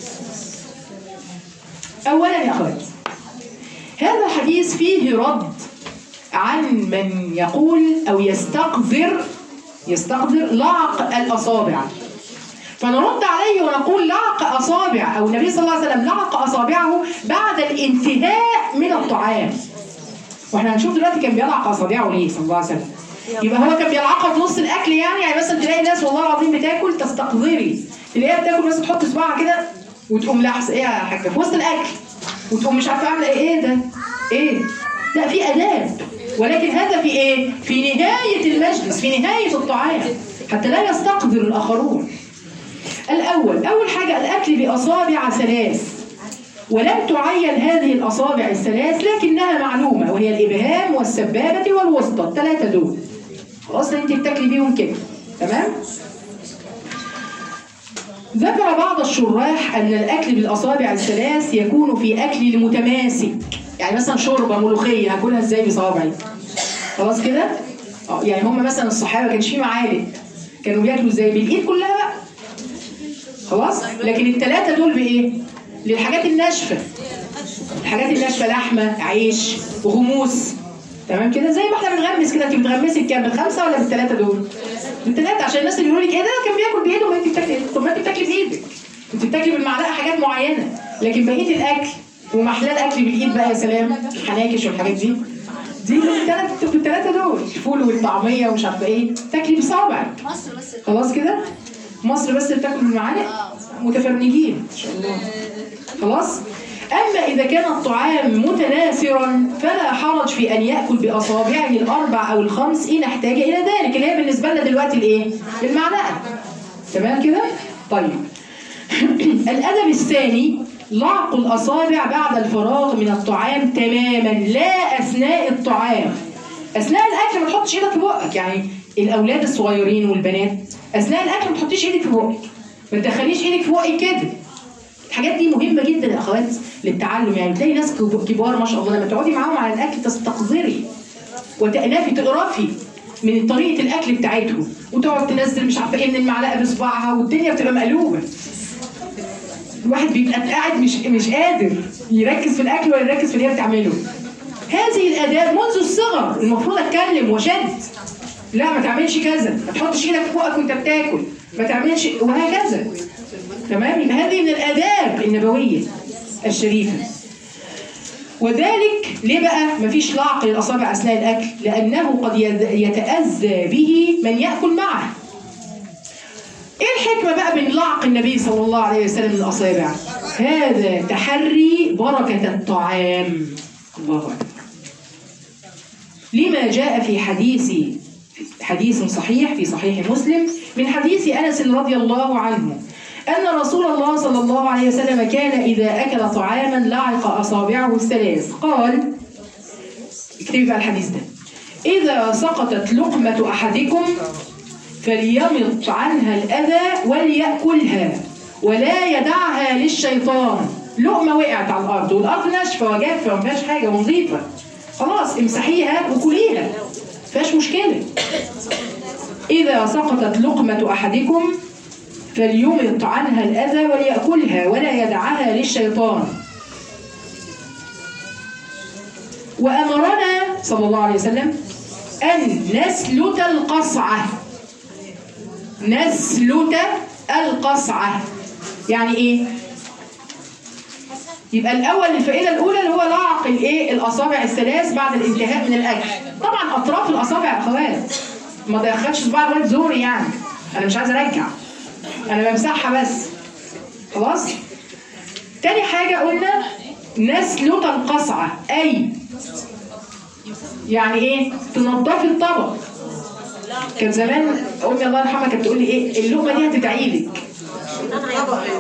[SPEAKER 1] أولا يا أخوات هذا الحديث فيه رد عن من يقول أو يستقذر يستقذر لعق الأصابع فنرد عليه ونقول لعق أصابع أو النبي صلى الله عليه وسلم لعق أصابعه بعد الانتهاء من الطعام واحنا هنشوف دلوقتي كان بيلعق أصابعه ليه صلى الله عليه وسلم يبقى هو كان بيلعقها في نص الأكل يعني يعني مثلا تلاقي ناس والله العظيم بتاكل تستقذري تلاقيها بتاكل مثلا تحط صباعها كده وتقوم لحس ايه يا حاجة في وسط الأكل وتقوم مش عارفة عاملة ايه ايه ده ايه لا في آداب ولكن هذا في ايه في نهاية المجلس في نهاية الطعام حتى لا يستقذر الآخرون الأول أول حاجة الأكل بأصابع ثلاث ولم تعين هذه الأصابع الثلاث لكنها معلومة وهي الإبهام والسبابة والوسطى الثلاثة دول خلاص أنت بتاكلي بيهم كده تمام؟ ذكر بعض الشراح أن الأكل بالأصابع الثلاث يكون في أكل المتماسك يعني مثلا شوربة ملوخية هاكلها إزاي بصوابعي خلاص كده؟ اه يعني هم مثلا الصحابة كانش في معالق كانوا بياكلوا ازاي بالإيد كلها بقى خلاص لكن الثلاثه دول بايه للحاجات الناشفه الحاجات الناشفه لحمه عيش وغموس تمام كده زي ما احنا بنغمس كده انت بتغمسي بكام بالخمسه ولا بالثلاثه دول بالثلاثه عشان الناس اللي يقولوا لك ايه ده كان بياكل بايده ما انت بتاكلي طب ما انت بتاكلي بايدك انت بتاكلي بالمعلقه حاجات معينه لكن بقيه الاكل ومحلاه الاكل بالايد بقى يا سلام حناكش والحاجات دي دي بالثلاثه بالثلاثه دول الفول والطعميه ومش عارفه ايه تاكلي بصابعك
[SPEAKER 3] مصر بس
[SPEAKER 1] خلاص كده مصر بس اللي بتاكل بالمعالق متفرنجين ان شاء الله خلاص اما اذا كان الطعام متناثرا فلا حرج في ان ياكل باصابعه الاربع او الخمس ان احتاج الى ذلك اللي هي بالنسبه لنا دلوقتي الايه بالمعلقه تمام كده طيب الادب الثاني لعق الاصابع بعد الفراغ من الطعام تماما لا اثناء الطعام اثناء الاكل ما تحطش ايدك في بقك يعني الاولاد الصغيرين والبنات اثناء الاكل ما تحطيش ايدك في بقك ما تدخليش ايدك في بقك كده الحاجات دي مهمه جدا يا اخوات للتعلم يعني تلاقي ناس كب- كبار ما شاء الله لما تقعدي معاهم على الاكل تستقذري وتأنفي تقرفي من طريقه الاكل بتاعتهم وتقعد تنزل مش عارفه ايه من المعلقه بصباعها والدنيا بتبقى مقلوبه الواحد بيبقى قاعد مش مش قادر يركز في الاكل ولا يركز في اللي هي بتعمله هذه الاداب منذ الصغر المفروض اتكلم وشد لا ما تعملش كذا ما تحطش ايدك في بقك وانت بتاكل ما تعملش وهكذا تمام يبقى هذه من الاداب النبويه الشريفه وذلك ليه بقى مفيش لعق للاصابع اثناء الاكل لانه قد يد- يتاذى به من ياكل معه ايه الحكمه بقى من لعق النبي صلى الله عليه وسلم للاصابع هذا تحري بركه الطعام الله اكبر لما جاء في حديث حديث صحيح في صحيح مسلم من حديث انس رضي الله عنه ان رسول الله صلى الله عليه وسلم كان اذا اكل طعاما لعق اصابعه الثلاث قال اكتبي بقى الحديث ده اذا سقطت لقمه احدكم فليمط عنها الاذى ولياكلها ولا يدعها للشيطان لقمه وقعت على الارض والارض ناشفه وجافه وما فيهاش حاجه ونظيفه خلاص امسحيها وكليها فيهاش مشكله اذا سقطت لقمه احدكم فليمط عنها الاذى ولياكلها ولا يدعها للشيطان وامرنا صلى الله عليه وسلم ان نسلت القصعه نسلت القصعه يعني ايه يبقى الاول الفائده الاولى اللي هو لعق الايه الاصابع الثلاث بعد الانتهاء من الاكل طبعا اطراف الاصابع يا اخوات ما دخلش صباع الواد زوري يعني انا مش عايزه ارجع انا بمسحها بس خلاص تاني حاجه قلنا نسلت القصعه اي يعني ايه تنضفي الطبق كان زمان امي الله يرحمها كانت تقول لي ايه اللقمه دي هتدعي لك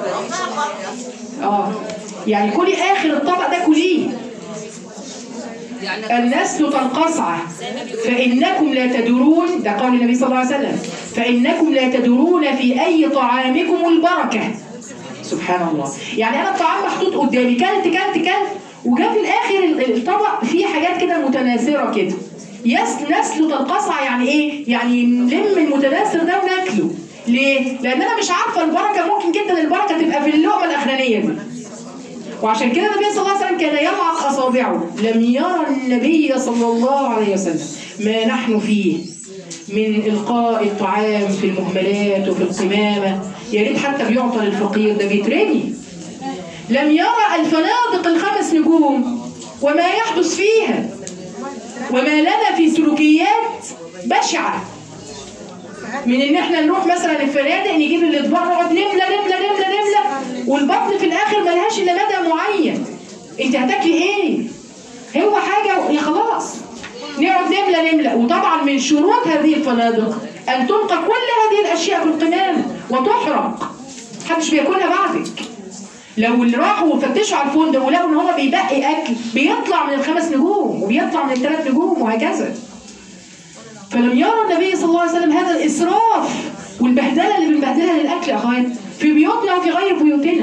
[SPEAKER 1] اه يعني كلي اخر الطبق ده كليه النسل تنقصع فإنكم لا تدرون ده قول النبي صلى الله عليه وسلم فإنكم لا تدرون في أي طعامكم البركة سبحان الله يعني أنا الطعام محطوط قدامي كلت كلت كلت وجا في الآخر ال- الطبق فيه حاجات كده متناثرة كده يس نسل تنقصع يعني إيه؟ يعني نلم المتناثر ده وناكله ليه؟ لأن أنا مش عارفة البركة ممكن جدا البركة تبقى في اللقمة الأخرانية دي وعشان كده النبي صلى الله عليه وسلم كان يلعق اصابعه لم يرى النبي صلى الله عليه وسلم ما نحن فيه من القاء الطعام في المهملات وفي القمامه يا ريت حتى بيعطى للفقير ده بيترمي لم يرى الفنادق الخمس نجوم وما يحدث فيها وما لنا في سلوكيات بشعه من ان احنا نروح مثلا الفنادق نجيب الاطباق نقعد نملى نملى نملى نملى والبطن في الاخر ملهاش الا مدى معين انت هتاكلي ايه هو حاجه يا خلاص نقعد نملى نملى وطبعا من شروط هذه الفنادق ان تلقى كل هذه الاشياء في القمامه وتحرق محدش بياكلها بعدك لو اللي راحوا وفتشوا على الفندق ولقوا ان هو بيبقي اكل بيطلع من الخمس نجوم وبيطلع من الثلاث نجوم وهكذا فلم يرى النبي صلى الله عليه وسلم هذا الإسراف والبهدلة اللي بنبهدلها للأكل يا أخوات في بيوتنا وفي غير بيوتنا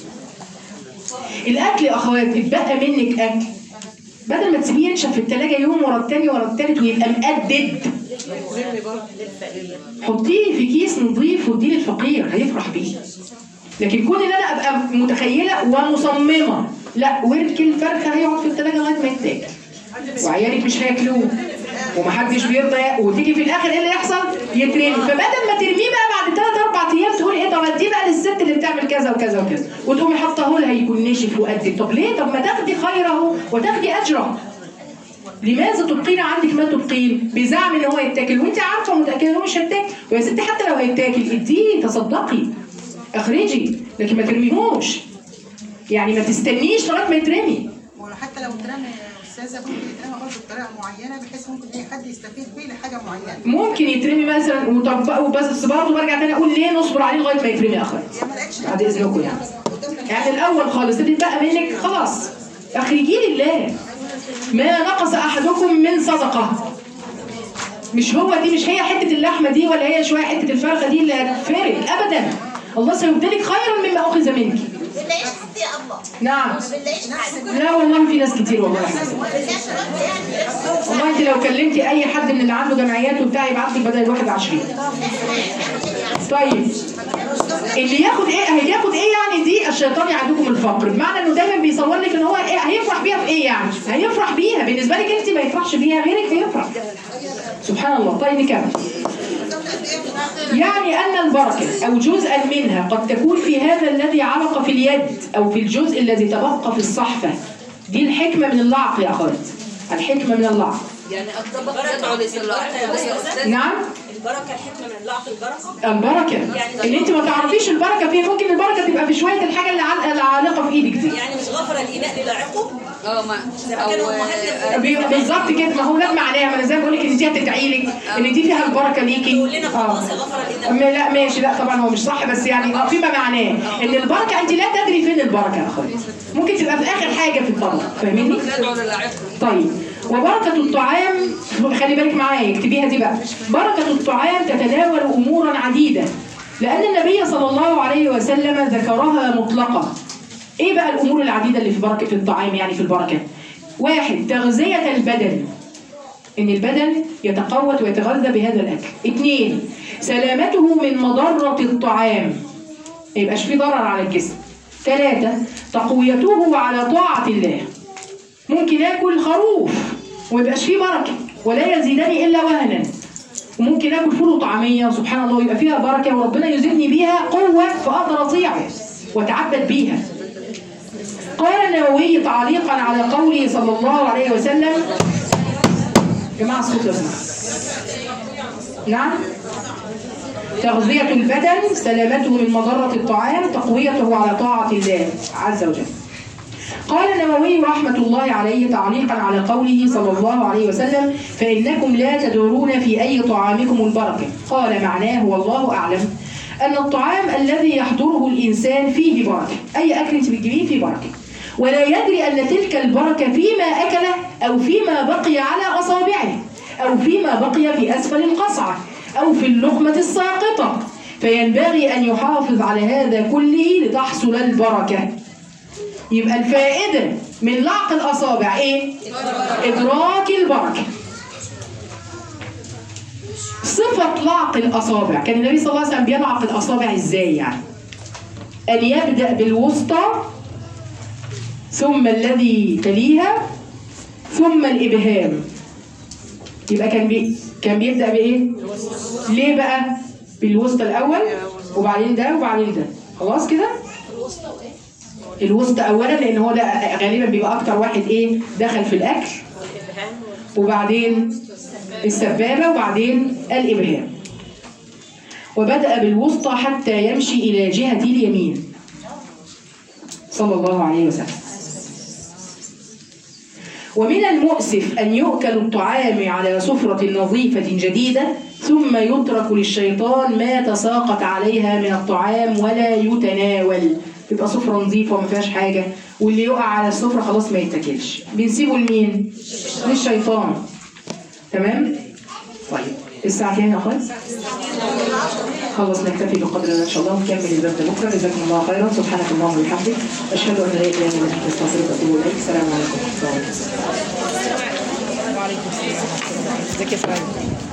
[SPEAKER 1] الأكل يا أخوات اتبقى منك أكل بدل ما تسيبيه ينشف في التلاجة يوم ورا التاني ورا التالت ويبقى مقدد حطيه في كيس نظيف واديه للفقير هيفرح بيه لكن كون ان انا ابقى متخيله ومصممه لا ورك الفرخه هيقعد في التلاجة لغايه ما يتاكل وعيالك مش هياكلوه ومحدش بيرضى ياكل وتيجي في الاخر ايه اللي يحصل؟ يترمي فبدل ما ترميه بقى بعد ثلاث اربع ايام تقول ايه طب اديه بقى للست اللي بتعمل كذا وكذا وكذا وتقومي حاطاه لها يكون نشف وقد طب ليه؟ طب ما تاخدي خيره وتاخدي اجره لماذا تبقين عندك ما تبقين بزعم ان هو يتاكل وانت عارفه متاكده ان هو مش هيتاكل ويا ستي حتى لو هيتاكل اديه تصدقي اخرجي لكن ما ترميهوش يعني ما تستنيش لغايه ما يترمي
[SPEAKER 7] وحتى لو اترمى يا استاذه ممكن يترمى برضه بطريقه معينه بحيث ممكن اي حد يستفيد بيه لحاجه معينه
[SPEAKER 1] ممكن يترمي مثلا وطب بس برضه برجع تاني اقول ليه نصبر عليه لغايه ما يترمي يا اخوات
[SPEAKER 7] يا ما لقيتش
[SPEAKER 1] بعد اذنكم يعني يعني الاول خالص اللي اتبقى منك خلاص اخرجيه لله ما نقص احدكم من صدقه مش هو دي مش هي حته اللحمه دي ولا هي شويه حته الفرخه دي اللي هتفرق ابدا الله سيبدلك خيرا مما اخذ منك
[SPEAKER 8] بنلاقيش حد يا الله
[SPEAKER 1] نعم
[SPEAKER 8] ما بنلاقيش حد
[SPEAKER 1] لا والله في ناس كتير والله
[SPEAKER 8] ما بنلاقيش رد يعني
[SPEAKER 1] والله انت لو كلمتي اي حد من اللي عنده جمعيات وبتاع يبعت لك بدل الواحد 20 طيب اللي ياخد ايه هياخد ايه يعني دي الشيطان يعدكم الفقر بمعنى انه دايما بيصور لك ان هو ايه هيفرح بيها في ايه يعني هيفرح بيها بالنسبه لك انت ما يفرحش بيها غيرك هيفرح سبحان الله طيب نكمل يعني أن البركة أو جزءا منها قد تكون في هذا الذي علق في اليد أو في الجزء الذي تبقى في الصحفة دي الحكمة من اللعق يا أخوات الحكمة من اللعق
[SPEAKER 6] يعني الطبق يدعو لصلاحه يا استاذ
[SPEAKER 1] نعم
[SPEAKER 5] البركه الحكمه من لعق البركه
[SPEAKER 1] البركة ان انت ما تعرفيش البركة فين ممكن البركة تبقى في شوية الحاجة اللي عالقة اللي عالقة في ايدك دي
[SPEAKER 5] يعني مش غفر الاناء للاعقه
[SPEAKER 6] اه ما
[SPEAKER 5] زي ما كانوا
[SPEAKER 6] او
[SPEAKER 5] مؤلف
[SPEAKER 1] بي- بالظبط كده ما هو ده معناها ما انا زي ما بقول لك ان دي هتدعي لك ان دي فيها البركة ليكي
[SPEAKER 5] يقول لنا خلاص يا غفر الاناء
[SPEAKER 1] ما- لا ماشي لا طبعا هو مش صح بس يعني اه فيما معناه ان البركه انت لا تدري فين البركه يا اخويا ممكن تبقى في اخر حاجه في الطبق فاهميني
[SPEAKER 6] يدعو للعقل
[SPEAKER 1] طيب وبركة الطعام خلي بالك معايا اكتبيها دي بقى بركة الطعام تتناول أمورا عديدة لأن النبي صلى الله عليه وسلم ذكرها مطلقة إيه بقى الأمور العديدة اللي في بركة في الطعام يعني في البركة واحد تغذية البدن إن البدن يتقوت ويتغذى بهذا الأكل اثنين سلامته من مضرة الطعام ما يبقاش فيه ضرر على الجسم ثلاثة تقويته على طاعة الله ممكن اكل خروف وما يبقاش فيه بركه ولا يزيدني الا وهنا وممكن اكل فول وطعميه وسبحان الله يبقى فيها بركه وربنا يزيدني بيها قوه فاقدر اطيعه واتعبد بيها قال النووي تعليقا على قوله صلى الله عليه وسلم جماعه الصوت لو سمحت. نعم تغذية البدن سلامته من مضرة الطعام تقويته على طاعة الله عز وجل قال النووي رحمة الله عليه تعليقا على قوله صلى الله عليه وسلم فإنكم لا تدرون في أي طعامكم البركة قال معناه والله أعلم أن الطعام الذي يحضره الإنسان فيه بركة أي أكل أنت بتجيبيه فيه بركة ولا يدري أن تلك البركة فيما أكله أو فيما بقي على أصابعه أو فيما بقي في أسفل القصعة أو في اللقمة الساقطة فينبغي أن يحافظ على هذا كله لتحصل البركة يبقى الفائدة من لعق الأصابع إيه؟ إدراك البركة صفة لعق الأصابع كان النبي صلى الله عليه وسلم بيلعق الأصابع إزاي يعني أن يبدأ بالوسطى ثم الذي تليها ثم الإبهام يبقى كان بي... كان بيبدأ بإيه؟ ليه بقى؟ بالوسطى الأول وبعدين ده وبعدين ده خلاص كده؟ الوسطى أولا لأن هو ده غالبا بيبقى أكتر واحد إيه؟ دخل في الأكل وبعدين السبابة وبعدين الإبهام وبدأ بالوسطى حتى يمشي إلى جهة اليمين صلى الله عليه وسلم ومن المؤسف أن يؤكل الطعام على سفرة نظيفة جديدة ثم يترك للشيطان ما تساقط عليها من الطعام ولا يتناول تبقى سفرة نظيفة وما فيهاش حاجة واللي يقع على السفرة خلاص ما يتاكلش بنسيبه لمين؟ للشيطان تمام؟ طيب الساعة كام يا أخوات؟ خلص نكتفي بقدر ده ان شاء الله ونكمل الباب ده بكره جزاكم الله خيرا سبحانك اللهم وبحمدك اشهد ان لا اله الا انت استغفرك واتوب اليك السلام عليكم ورحمه الله وبركاته
[SPEAKER 2] وعليكم السلام ازيك يا سلام